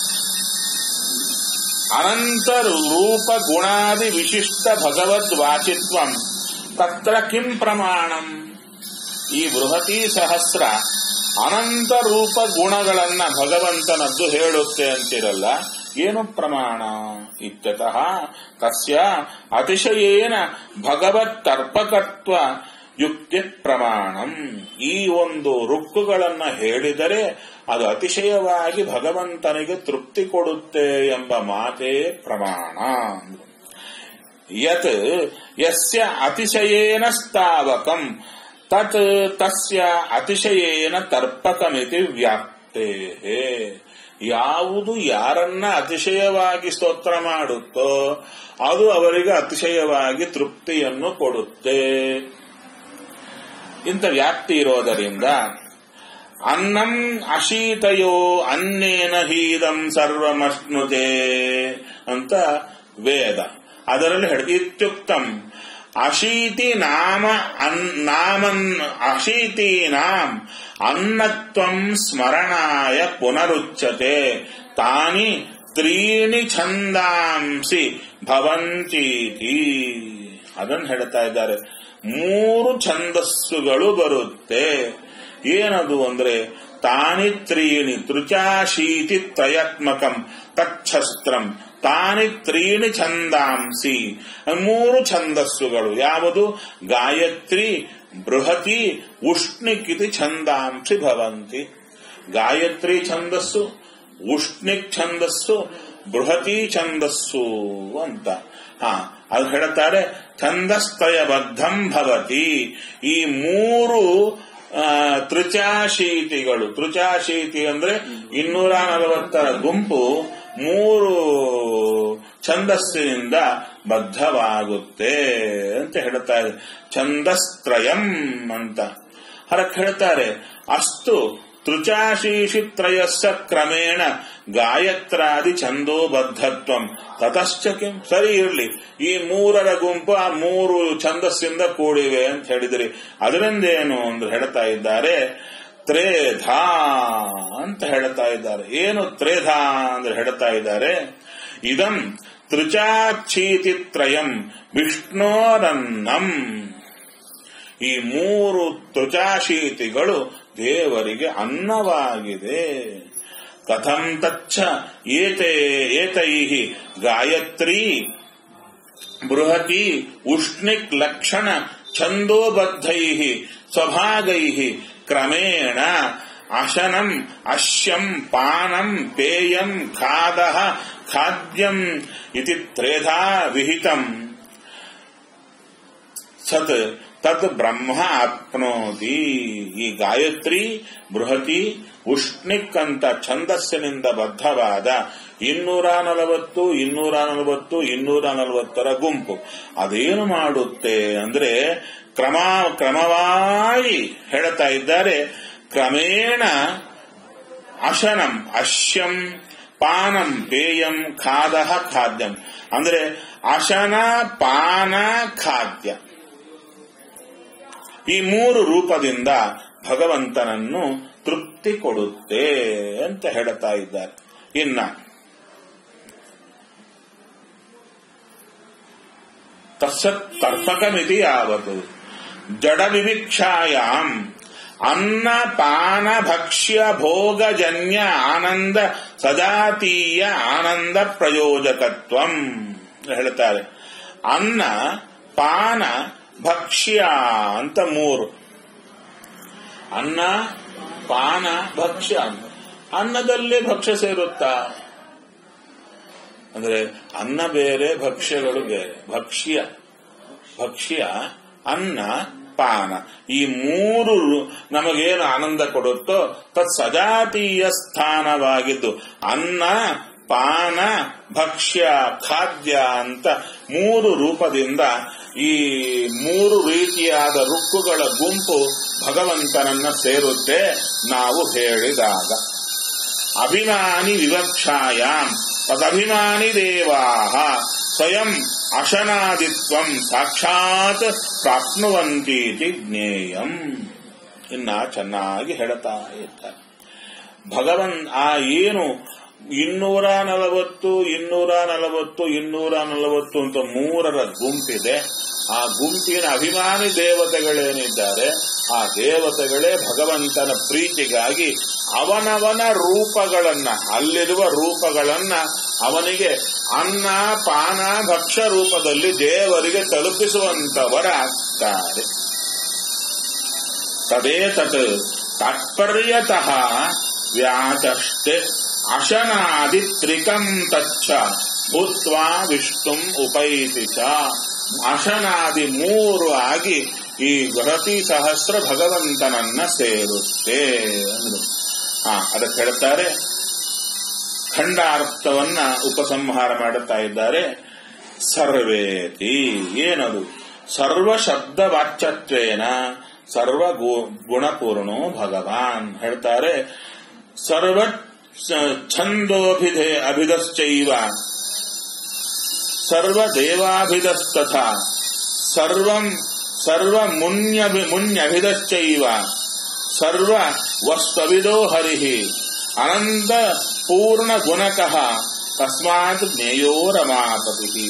ಅನಂತ ರೂಪ ಗುಣಾದಿ ವಿಶಿಷ್ಟ ಭಗವದ್ ವಾಚಿತ್ವಂ ತತ್ರ ಕಿಂ ಪ್ರಮಾಣಂ ಈ ಬೃಹತಿ ಸಹಸ್ರ ಅನಂತ ರೂಪ ಗುಣಗಳನ್ನ ಭಗವಂತನದ್ದು ಹೇಳುತ್ತೆ ಅಂತಿರಲ್ಲ ಏನು ಪ್ರಮಾಣ ಇತ್ಯತಃ ತಸ್ಯ ಅತಿಶಯೇನ ಭಗವತ್ ತರ್ಪಕತ್ವ ಯುಕ್ತಿ ಪ್ರಮಾಣಂ ಈ ಒಂದು ರುಕ್ಕುಗಳನ್ನ ಹೇಳಿದರೆ ಅದು ಅತಿಶಯವಾಗಿ ಭಗವಂತನಿಗೆ ತೃಪ್ತಿ ಕೊಡುತ್ತೆ ಎಂಬ ಮಾತೇ ಪ್ರಮಾಣ ಯತ್ ಯಸ್ಯ ಅತಿಶಯೇನ ಸ್ಥಾವಕಂ ತತ್ ತಸ್ಯ ಅತಿಶಯೇನ ತರ್ಪಕಮಿತಿ ವ್ಯಾಪ್ತೇ ಯಾವುದು ಯಾರನ್ನ ಅತಿಶಯವಾಗಿ ಸ್ತೋತ್ರ ಮಾಡುತ್ತೋ ಅದು ಅವರಿಗೆ ಅತಿಶಯವಾಗಿ ತೃಪ್ತಿಯನ್ನು ಕೊಡುತ್ತೆ ಇಂಥ ವ್ಯಾಪ್ತಿ ಇರೋದರಿಂದ ಅನ್ನಂ ಅಶೀತಯೋ ಅನ್ನೇನ ಹೀದಂ ಸರ್ವಮಶ್ನುತೆ ಅಂತ ವೇದ ಅದರಲ್ಲಿ ಹೇಳಿ ಇತ್ಯುಕ್ತಂ ಅಶೀತಿ ನಾಮ ಅನ್ ನಾಮನ್ ಅಶೀತಿ ನಾಂ ಅನ್ನತ್ವಂ ಸ್ಮರಣಾಯ ಪುನರುಚ್ಯತೆ ತಾನಿ ತ್ರೀಣಿ ಛಂದಾಂಸಿ ಭವಂತೀತಿ ಅದನ್ನು ಹೇಳ್ತಾ ಇದ್ದಾರೆ ಮೂರು ಛಂದಸ್ಸುಗಳು ಬರುತ್ತೆ ಏನದು ಅಂದ್ರೆ ತಾನಿ ತ್ರೀಣಿ ತೃಚಾಶೀತಿ ತ್ರಯಾತ್ಮಕಂ ತಚ್ಛಸ್ತ್ರಂ ತಾನಿ ತ್ರೀಣಿ ಛಂದಾಂಸಿ ಮೂರು ಛಂದಸ್ಸುಗಳು ಯಾವುದು ಗಾಯತ್ರಿ ಬೃಹತಿ ಉಷ್ಣಿಕಿತಿ ಛಂದಾಂಸಿ ಭವಂತಿ ಗಾಯತ್ರಿ ಛಂದಸ್ಸು ಉಷ್ಣಿಕ್ ಛಂದಸ್ಸು ಬೃಹತಿ ಛಂದಸ್ಸು ಅಂತ ಹಾ ಅದು ಹೇಳ್ತಾರೆ ಛಂದಸ್ತಯಬದ್ಧಂ ಭವತಿ ಈ ಮೂರು ಆ, ತ್ರಿಚಾಶೀತಿಗಳು ತ್ರಿಚಾಶೀತಿ ಅಂದ್ರೆ ಇನ್ನೂರ ನಲವತ್ತರ ಗುಂಪು ಮೂರು ಛಂದಸ್ಸಿನಿಂದ ಬದ್ಧವಾಗುತ್ತೆ ಅಂತ ಹೇಳ್ತಾರೆ ಛಂದಸ್ತ್ರಯಂ ಅಂತ ಹೊರಕ್ಕೆ ಹೇಳ್ತಾರೆ ಅಸ್ತು ತ್ರಯಸ್ಸ ಕ್ರಮೇಣ ಗಾಯತ್ರಾದಿ ಛಂದೋಬದ್ಧತ್ವಂ ತತಶ್ಚ ಕಿಂ ಸರಿ ಇರಲಿ ಈ ಮೂರರ ಗುಂಪು ಆ ಮೂರು ಛಂದಸ್ಸಿಂದ ಕೂಡಿವೆ ಅಂತ ಹೇಳಿದ್ರಿ ಅದರಿಂದೇನು ಅಂದ್ರೆ ಹೇಳ್ತಾ ಇದ್ದಾರೆ ತ್ರೇಧಾ ಅಂತ ಹೇಳ್ತಾ ಇದ್ದಾರೆ ಏನು ತ್ರೇಧಾ ಅಂದ್ರೆ ಹೇಳ್ತಾ ಇದ್ದಾರೆ ಇದಂ ತ್ರಿಚಾಚೀತಿತ್ರಯಂ ವಿಷ್ಣೋರನ್ನಂ ಈ ಮೂರು ತ್ರಿಚಾಶೀತಿಗಳು ದೇವರಿಗೆ ಅನ್ನವಾಗಿದೆ ಕಥಂ ತಚ್ಚ ಏತೆ ಏತೈ ಗಾಯತ್ರಿ ಬೃಹತಿ ಉಷ್ಣಿಕ್ ಲಕ್ಷಣ ಛಂದೋಬದ್ಧೈ ಸ್ವಭಾಗೈ ಕ್ರಮೇಣ ಅಶನಂ ಅಶ್ಯಂ ಪಾನಂ ಪೇಯಂ ಖಾದ ಖಾದ್ಯಂ ಇತಿ ತ್ರೇಧಾ ವಿಹಿತಂ ಸತ್ ತದ್ ಬ್ರಹ್ಮ ಆಪ್ನೋತಿ ಈ ಗಾಯತ್ರಿ ಬೃಹತಿ ಉಷ್ಣಿಕ್ ಅಂತ ಛಂದಸ್ಸಿನಿಂದ ಬದ್ಧವಾದ ಇನ್ನೂರ ನಲವತ್ತು ಇನ್ನೂರ ನಲವತ್ತು ಇನ್ನೂರ ನಲವತ್ತರ ಗುಂಪು ಅದೇನು ಮಾಡುತ್ತೆ ಅಂದ್ರೆ ಕ್ರಮ ಕ್ರಮವಾಗಿ ಹೇಳ್ತಾ ಇದ್ದಾರೆ ಕ್ರಮೇಣ ಅಶನಂ ಅಶ್ಯಂ ಪಾನಂ ಪೇಯಂ ಖಾದ ಖಾದ್ಯಂ ಅಂದ್ರೆ ಅಶನ ಪಾನ ಖಾದ್ಯ ಈ ಮೂರು ರೂಪದಿಂದ ಭಗವಂತನನ್ನು ತೃಪ್ತಿ ಕೊಡುತ್ತೆ ಅಂತ ಹೇಳ್ತಾ ಇದ್ದಾರೆ ಇನ್ನ ತತ್ಸತ್ ತರ್ಪಕಮಿತಿ ಯಾವತ್ತು ಜಡ ವಿವಿಕ್ಷಾಯಾಮ್ ಅನ್ನ ಪಾನ ಭಕ್ಷ್ಯ ಭೋಗಜನ್ಯ ಆನಂದ ಸಜಾತೀಯ ಆನಂದ ಪ್ರಯೋಜಕತ್ವಂ ಹೇಳ್ತಾರೆ ಅನ್ನ ಪಾನ ಭಕ್ಷ್ಯ ಅಂತ ಮೂರು ಅನ್ನ ಪಾನ ಭಕ್ಷ್ಯ ಅಂತ ಅನ್ನದಲ್ಲೇ ಭಕ್ಷ್ಯ ಸೇರುತ್ತಾ ಅಂದ್ರೆ ಅನ್ನ ಬೇರೆ ಭಕ್ಷ್ಯಗಳು ಬೇರೆ ಭಕ್ಷ್ಯ ಭಕ್ಷ್ಯ ಅನ್ನ ಪಾನ ಈ ಮೂರು ನಮಗೇನು ಆನಂದ ಕೊಡುತ್ತೋ ತತ್ ಸಜಾತೀಯ ಸ್ಥಾನವಾಗಿದ್ದು ಅನ್ನ ಪಾನ ಭಕ್ಷ್ಯ ಖಾದ್ಯ ಅಂತ ಮೂರು ರೂಪದಿಂದ ಈ ಮೂರು ರೀತಿಯಾದ ರುಕ್ಕುಗಳ ಗುಂಪು ಭಗವಂತನನ್ನ ಸೇರುತ್ತೆ ನಾವು ಹೇಳಿದಾಗ ಅಭಿಮಾನಿ ವಿವಕ್ಷಾಯಾಮ್ ತದಭಿಮಾನಿ ದೇವಾಹ ಸ್ವಯಂ ಅಶನಾದಿತ್ವಂ ಸಾಕ್ಷಾತ್ ಪ್ರಾಪ್ನುವಂತೀತಿ ಜ್ಞೇಯಂ ಇನ್ನ ಚೆನ್ನಾಗಿ ಹೇಳ್ತಾ ಇರ್ತಾರೆ ಭಗವನ್ ಆ ಏನು ಇನ್ನೂರ ನಲವತ್ತು ಇನ್ನೂರ ನಲವತ್ತು ಇನ್ನೂರ ನಲವತ್ತು ಅಂತ ಮೂರರ ಗುಂಪಿದೆ ಆ ಗುಂಪಿನ ಅಭಿಮಾನಿ ದೇವತೆಗಳೇನಿದ್ದಾರೆ ಆ ದೇವತೆಗಳೇ ಭಗವಂತನ ಪ್ರೀತಿಗಾಗಿ ಅವನವನ ರೂಪಗಳನ್ನ ಅಲ್ಲಿರುವ ರೂಪಗಳನ್ನ ಅವನಿಗೆ ಅನ್ನ ಪಾನ ಭಕ್ಷ್ಯ ರೂಪದಲ್ಲಿ ದೇವರಿಗೆ ತಲುಪಿಸುವಂತವರಾಗ್ತಾರೆ ತದೇತತ್ ತಾತ್ಪರ್ಯತಃ ವ್ಯಾಚಷ್ಟೆ ಅಶನಾದಿ ತ್ರಿಕಂ ತಚ್ಚ ಭೂತ್ವಾ ವಿಷ್ಣುಂ ಉಪೈತಿ ಚ ಅಶನಾದಿ ಮೂರು ಆಗಿ ಈ ಬೃಹತಿ ಸಹಸ್ರ ಭಗವಂತನನ್ನ ಸೇರುತ್ತೆ ಅಂದ್ರು ಹಾ ಅದಕ್ಕೆ ಹೇಳ್ತಾರೆ ಖಂಡಾರ್ಥವನ್ನ ಉಪಸಂಹಾರ ಮಾಡುತ್ತಾ ಇದ್ದಾರೆ ಸರ್ವೇತಿ ಏನದು ಸರ್ವ ಶಬ್ದ ವಾಚ್ಯತ್ವೇನ ಸರ್ವ ಗುಣಪೂರ್ಣೋ ಭಗವಾನ್ ಹೇಳ್ತಾರೆ ಸರ್ವ ಛಂದೋಭಿಧೆ ಅಭಿಧಶ್ಚೈವ ಸರ್ವ ದೇವಾಭಿಧಸ್ತಥ ಸರ್ವಂ ಸರ್ವ ಮುನ್ಯಭಿ ಮುನ್ಯಭಿಧಶ್ಚೈವ ಸರ್ವ ವಸ್ತವಿದೋ ಹರಿಹಿ ಅನಂತ ಪೂರ್ಣ ಗುಣಕಃ ತಸ್ಮಾತ್ ಜ್ಞೇಯೋ ರಮಾಪತಿ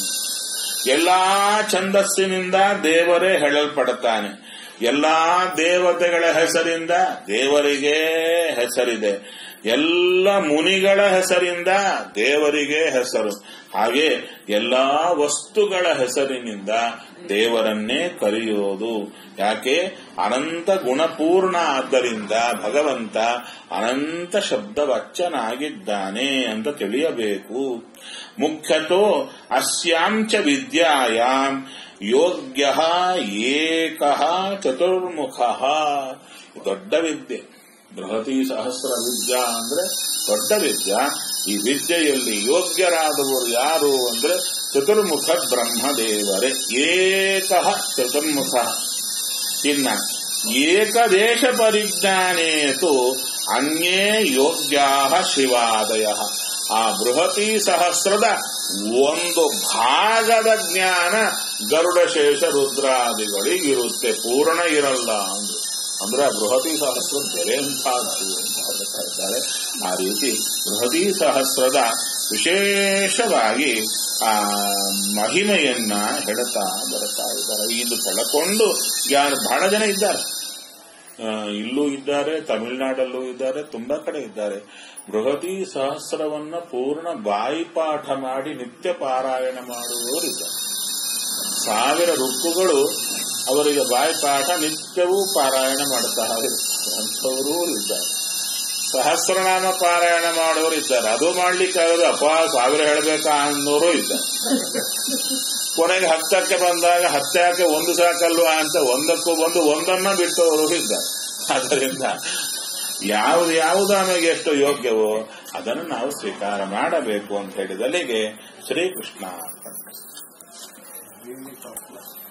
ಎಲ್ಲಾ ಛಂದಸ್ಸಿನಿಂದ ದೇವರೇ ಹೇಳಲ್ಪಡುತ್ತಾನೆ ಎಲ್ಲಾ ದೇವತೆಗಳ ಹೆಸರಿಂದ ದೇವರಿಗೆ ಹೆಸರಿದೆ ಎಲ್ಲ ಮುನಿಗಳ ಹೆಸರಿಂದ ದೇವರಿಗೆ ಹೆಸರು ಹಾಗೆ ಎಲ್ಲಾ ವಸ್ತುಗಳ ಹೆಸರಿನಿಂದ ದೇವರನ್ನೇ ಕರೆಯೋದು ಯಾಕೆ ಅನಂತ ಗುಣಪೂರ್ಣ ಆದ್ದರಿಂದ ಭಗವಂತ ಅನಂತ ಶಬ್ದವಚ್ಚನಾಗಿದ್ದಾನೆ ಅಂತ ತಿಳಿಯಬೇಕು ಮುಖ್ಯತೋ ಅಸ್ಯಾಂಚ ವಿದ್ಯಾಯಾಂ ಯೋಗ್ಯ ಏಕ ಚತುರ್ಮುಖ ದೊಡ್ಡ ವಿದ್ಯೆ ಬೃಹತಿ ಸಹಸ್ರ ವಿದ್ಯಾ ಅಂದ್ರೆ ದೊಡ್ಡ ವಿದ್ಯಾ ಈ ವಿದ್ಯೆಯಲ್ಲಿ ಯೋಗ್ಯರಾದವರು ಯಾರು ಅಂದ್ರೆ ಚತುರ್ಮುಖ ಬ್ರಹ್ಮದೇವರೇ ಏಕ ಚತುರ್ಮುಖ ಇನ್ನ ಏಕದೇಶ ಪರಿಜ್ಞಾನೇತು ಅನ್ಯೇ ಯೋಗ್ಯಾ ಶಿವಾದಯ ಆ ಬೃಹತಿ ಸಹಸ್ರದ ಒಂದು ಭಾಗದ ಜ್ಞಾನ ಗರುಡಶೇಷ ರುದ್ರಾದಿಗಳಿಗಿರುತ್ತೆ ಪೂರ್ಣ ಇರಲ್ಲ ಅಂದ್ರೆ ಅಂದ್ರೆ ಆ ಬೃಹತಿ ಸಹಸ್ರ ಬೆಲೆ ಎಂಥದ್ದು ಅಂತ ಹೇಳ್ತಾ ಇದ್ದಾರೆ ಆ ರೀತಿ ಬೃಹತಿ ಸಹಸ್ರದ ವಿಶೇಷವಾಗಿ ಆ ಮಹಿಮೆಯನ್ನ ಹೇಳ್ತಾ ಬರ್ತಾ ಇದ್ದಾರೆ ಇದು ಕಳಕೊಂಡು ಯಾರು ಬಹಳ ಜನ ಇದ್ದಾರೆ ಇಲ್ಲೂ ಇದ್ದಾರೆ ತಮಿಳುನಾಡಲ್ಲೂ ಇದ್ದಾರೆ ತುಂಬಾ ಕಡೆ ಇದ್ದಾರೆ ಬೃಹತಿ ಸಹಸ್ರವನ್ನ ಪೂರ್ಣ ಬಾಯಿಪಾಠ ಮಾಡಿ ನಿತ್ಯ ಪಾರಾಯಣ ಮಾಡುವವರಿದ್ದಾರೆ ಸಾವಿರ ರುಕ್ಕುಗಳು ಅವರಿಗೆ ಬಾಯಿಪಾಠ ನಿತ್ಯವೂ ಪಾರಾಯಣ ಮಾಡ್ತಾ ಇರ್ತಾರೆ ಅಂಥವರೂ ಇದ್ದಾರೆ ಸಹಸ್ರನಾಮ ಪಾರಾಯಣ ಮಾಡೋರು ಇದ್ದಾರೆ ಅದು ಮಾಡ್ಲಿಕ್ಕಾಗದು ಅಪ್ಪ ಸಾವಿರ ಹೇಳ್ಬೇಕಾ ಅನ್ನೋರು ಇದ್ದಾರೆ ಕೊನೆಗೆ ಹತ್ತಕ್ಕೆ ಬಂದಾಗ ಹತ್ತಕ್ಕೆ ಒಂದು ಸಾಕಲ್ವಾ ಅಂತ ಒಂದಕ್ಕೂ ಬಂದು ಒಂದನ್ನ ಬಿಟ್ಟವರು ಇದ್ದಾರೆ ಅದರಿಂದ ಯಾವ್ದು ಯಾವುದು ನಮಗೆ ಎಷ್ಟು ಯೋಗ್ಯವೋ ಅದನ್ನು ನಾವು ಸ್ವೀಕಾರ ಮಾಡಬೇಕು ಅಂತ ಹೇಳಿದಲ್ಲಿಗೆ ಶ್ರೀಕೃಷ್ಣ